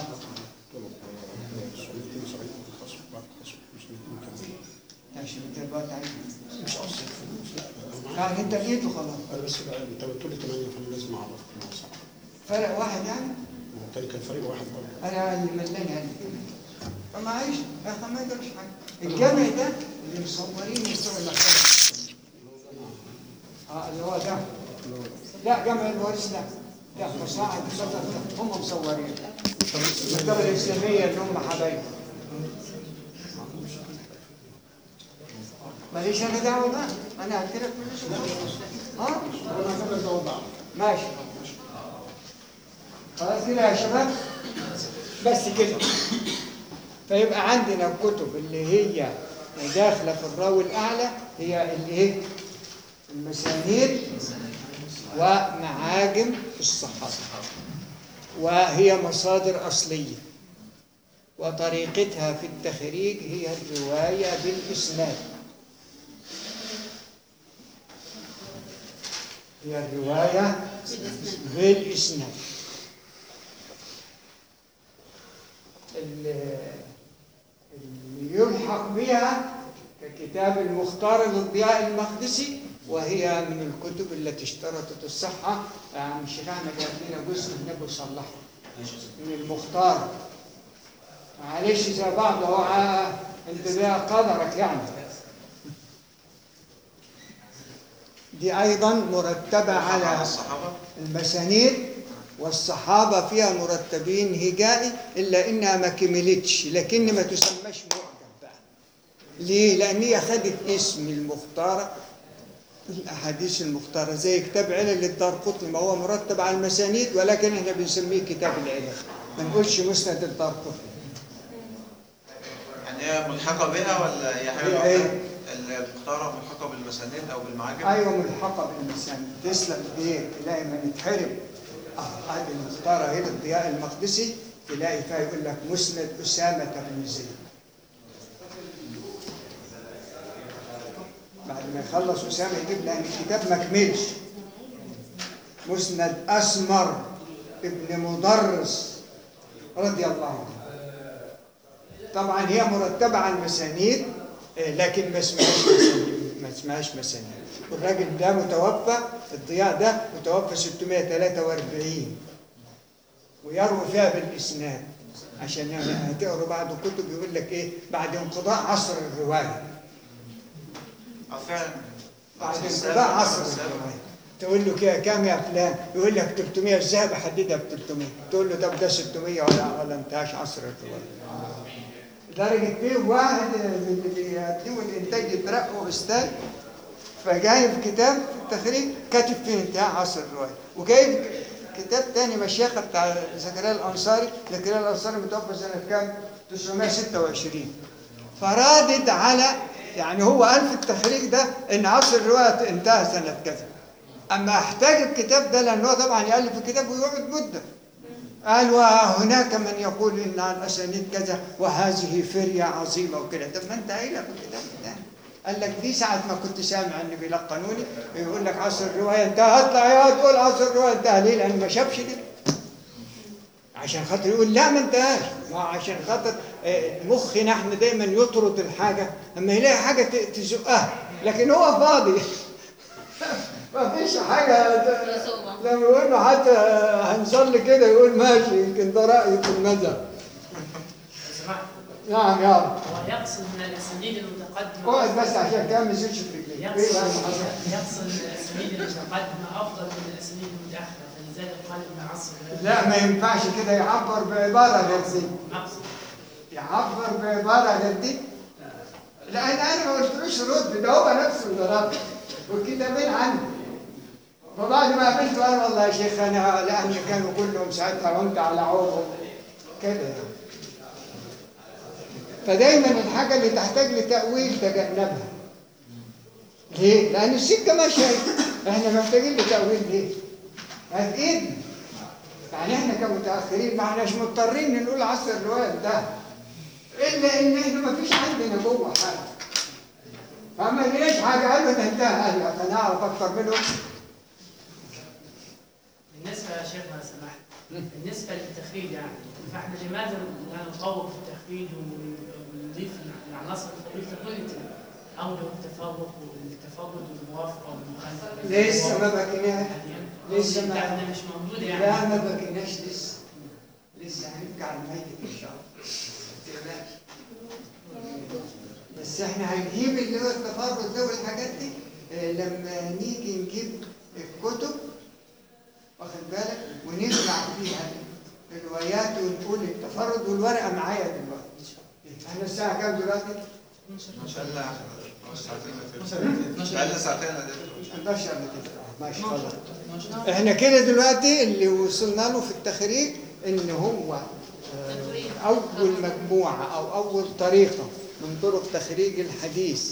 ماشي انت دلوقتي عايز مش قصدك يعني انت لقيته خلاص انا بس بقى انت قلت لي 8 فانا لازم اعرف ما هو صح فرق واحد يعني هو تاني كان فريق واحد برضه انا اللي ملاني قال كده فمعيش يا اخي ما يقدرش حاجه الجامع ده اللي مصورين بتوع المكتبه اه اللي هو ده لا جامع الوارث ده ده مصاعد الصدر ده هم مصورين المكتبه الاسلاميه اللي هم حبايبي ماليش انا دعوه بقى انا قلت لك ماليش دعوه اه انا كده جاوب بعض ماشي خلاص كده يا شباب بس كده فيبقى عندنا الكتب اللي هي داخله في الراوي الاعلى هي الايه المسانيد ومعاجم الصحابه وهي مصادر اصليه وطريقتها في التخريج هي الروايه بالاسناد هي الروايه بالاسناد ال- اللي يلحق بها ككتاب المختار للضياء المقدسي وهي من الكتب التي اشترطت الصحة يعني الشيخ أحمد يعطينا جزء النبي صلحه من المختار معلش زي بعض هو ع- انت ده قدرك يعني دي أيضا مرتبة على على الصحابة المسانيد والصحابة فيها مرتبين هجائي إلا إنها ما كملتش لكن ما تسمىش معجم بقى ليه؟ لأن هي خدت اسم المختارة الأحاديث المختارة زي كتاب علل الدار قطني ما هو مرتب على المسانيد ولكن احنا بنسميه كتاب العلل ما نقولش مسند الدار قطني يعني هي ملحقة بها ولا هي حاجة هي لوحدها؟ إيه؟ المختارة ملحقة بالمسانيد أو بالمعاجم؟ أيوة ملحقة بالمسانيد تسلم إيه تلاقي ما نتحرم آه هذه المختارة هي الضياء المقدسي تلاقي فيها يقول لك مسند أسامة بن زيد بعد ما يخلص أسامة يجيب لأن الكتاب ما كملش مسند أسمر ابن مدرس رضي الله عنه طبعا هي مرتبة على المسانيد آه، لكن ما اسمهاش مسانيد ما اسمهاش مسانيد والراجل ده متوفى الضياء ده متوفى 643 ويروي فيها بالإسناد عشان يعني هتقروا بعض الكتب يقول لك ايه بعد انقضاء عصر الروايه أو فعلا بعد السابع- انقضاء عصر السابع. الروايه تقول له كده كام يا فلان يقول لك 300 ازاي بحددها ب 300 تقول له طب ده 600 ولا ولا انتهاش عصر الروايه لدرجه فيه واحد من اللي بيقدموا الانتاج يترقوا استاذ فجايب كتاب في التخريج كاتب فيه انتهاء عصر الروايه وجايب كتاب تاني مشيخه بتاع زكريا الانصاري زكريا الانصاري متوفى سنه كام 926 فرادد على يعني هو قال في التخريج ده ان عصر الروايه انتهى سنه كذا اما احتاج الكتاب ده لان هو طبعا يالف الكتاب ويقعد مده قال وهناك من يقول ان الاسانيد كذا وهذه فريه عظيمه وكده طب ما انت قايلها في الكتاب ده قال لك دي ساعة ما كنت سامع ان بيلقنوني يقول لك عصر الرواية انتهى اطلع يا تقول عصر الرواية انتهى ليه؟ لأن ما شافش دي عشان خاطر يقول لا ما انتهاش ما عشان خاطر آه، مخنا احنا دايما يطرد الحاجة لما يلاقي حاجة ت- تزقها لكن هو فاضي ما فيش حاجة ت- لما يقول له حتى هنصلي كده يقول ماشي يمكن ده رأيي في المذهب سمحت نعم يا رب هو يقصد من الاسانيد المتقدمه اقعد بس عشان كده ما يزيدش في رجليك ايه يقصد بقى اللي حصل؟ يقصد الاسانيد المتقدمه افضل من الاسانيد المتاخره فلذلك قال ان عصر لا ما ينفعش كده يعبر بعبارة غير دي اقصد يعبر بعبارة غير دي لأن أنا ما قلتلوش رد ده هو نفسه اللي رد والكتابين عندي فبعد ما قابلته قال والله يا شيخ أنا لأن كانوا كلهم ساعتها وأنت على عوض كده يعني. فدايما الحاجة اللي تحتاج لتأويل تجنبها ليه؟ لأن السكة ماشية احنا محتاجين لتأويل ليه؟ هتأيدنا يعني احنا كمتاخرين ما احناش مضطرين نقول عصر الروايه ده الا ان احنا ما فيش عندنا جوه حاجه فما لقيناش حاجه قالوا ده انتهى قال لي انا اعرف اكتر منهم بالنسبه يا شيخ لو سمحت بالنسبه للتخريج يعني فاحنا لماذا لا نطور في التخريج ونضيف العناصر الخبيثه كل اوجه التفوق والتفرد والموافقه والمخالفه لسه ما بكيناش لسه ما بتاعتنا مش موجوده يعني لا ما بكيناش لسه لسه هنبكي على الميت ان شاء الله ما تقلقش. بس احنا هنجيب اللي هو التفرد ده والحاجات دي اه، لما نيجي نجيب الكتب واخد بالك ونجمع فيها الروايات ونقول التفرد والورقه معايا دلوقتي احنا الساعه كام دلوقتي؟ بقالنا ساعتين بقالنا ساعتين يا دكتور 11 نتيجة ماشي خلاص احنا كده دلوقتي اللي وصلنا له في التخريج ان هو آه، اول مجموعه او اول طريقه من طرق تخريج الحديث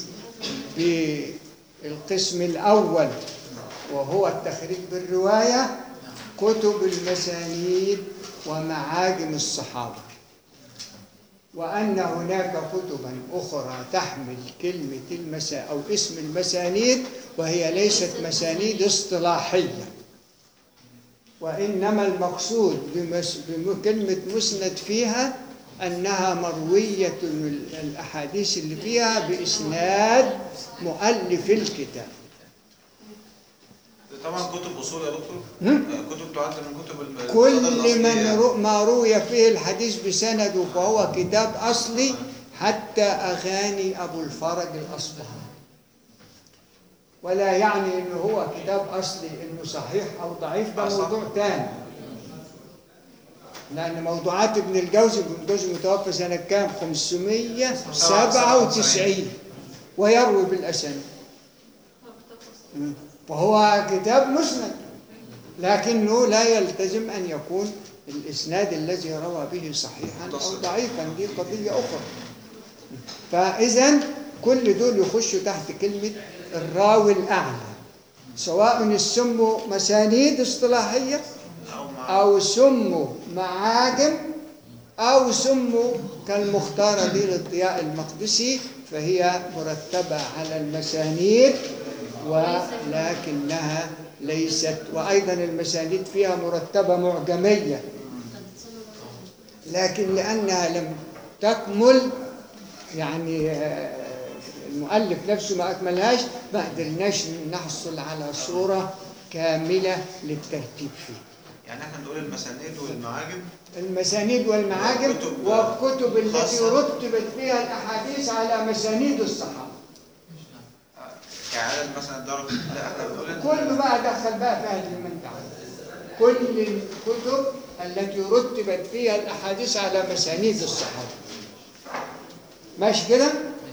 بالقسم الاول وهو التخريج بالروايه كتب المسانيد ومعاجم الصحابه وأن هناك كتبا أخرى تحمل كلمة المسا أو اسم المسانيد وهي ليست مسانيد اصطلاحية وإنما المقصود بمس... بكلمة مسند فيها أنها مروية ال- الأحاديث اللي فيها بإسناد مؤلف الكتاب طبعا كتب اصول يا دكتور هم؟ آه، كتب تعد من كتب الم- كل الأصلية. من رو ما روي فيه الحديث بسنده فهو كتاب أصلي حتى أغاني أبو الفرج الأصبهاني ولا يعني إنه هو كتاب أصلي إنه صحيح أو ضعيف ده أصح. موضوع تاني لأن موضوعات ابن الجوزي ابن الجوزي متوفى سنة كام؟ 597 ويروي بالأسانيد مم. وهو كتاب مسند لكنه لا يلتزم أن يكون الإسناد الذي روى به صحيحا أو متصل. ضعيفا دي قضية أخرى فإذا كل دول يخشوا تحت كلمة الراوي الأعلى سواء سموا مسانيد اصطلاحية او مع أو سموا معاجم أو سموا كالمختارة دي للضياء المقدسي فهي مرتبة على المسانيد ولكنها ليست وأيضا المسانيد فيها مرتبة معجمية لكن لأنها لم تكمل يعني آه، المؤلف نفسه ما أكملهاش ما قدرناش نحصل على صورة كاملة للترتيب فيه يعني احنا نقول المسانيد والمعاجم المسانيد والمعاجم وكتب والكتب التي خاصة. رتبت فيها الأحاديث على مسانيد الصحابة كعدد مثلا الدرجة لا احنا بنقول إن- كله بقى دخل بقى فيها اللي انت عايزه. كل الكتب التي رتبت فيها الاحاديث على مسانيد الصحابه ماشي كده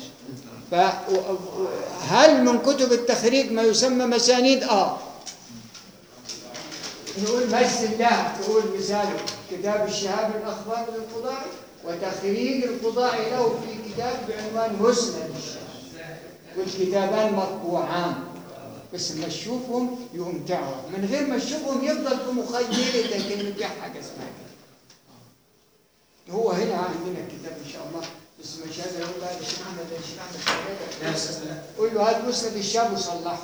فهل من كتب التخريج ما يسمى مسانيد اه نقول مثل لها تقول مثال كتاب الشهاب الاخبار للقضاء وتخريج القضاء له في كتاب بعنوان مسند الشهاب والكتابان مطبوعان بس لما تشوفهم يقوم تعرف من غير ما تشوفهم يفضل في مخيلتك ان في حاجه اسمها كده هو هنا عندنا الكتاب ان شاء الله بس مش هذا يقول بقى الشيخ احمد الشيخ احمد لا أستاذ لا. قول له هات مسند الشاب وصلحه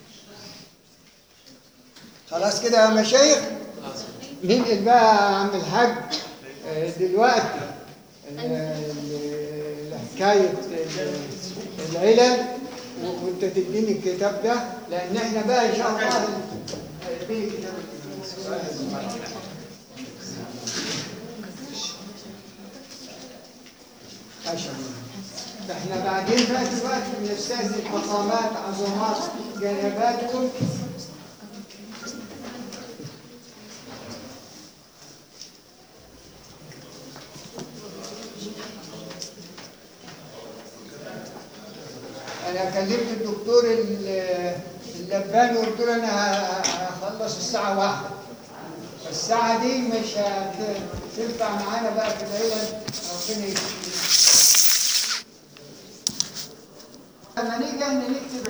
خلاص كده يا مشايخ ننقل بقى يا عم الحاج آه، دلوقتي ال- ال- حكاية ال- العلل و- وانت تديني الكتاب ده لان احنا بقى ان شاء الله اديني الكتاب ما شاء الله احنا بعدين بقى دلوقتي بنستهزئ مقامات عظمات جنباتكم انا كلمت الدكتور ال- اللباني وقلت له انا ه- هخلص الساعه واحدة الساعه دي مش هتنفع معانا بقى في العلل ربنا يكرمك لما نيجي احنا نكتب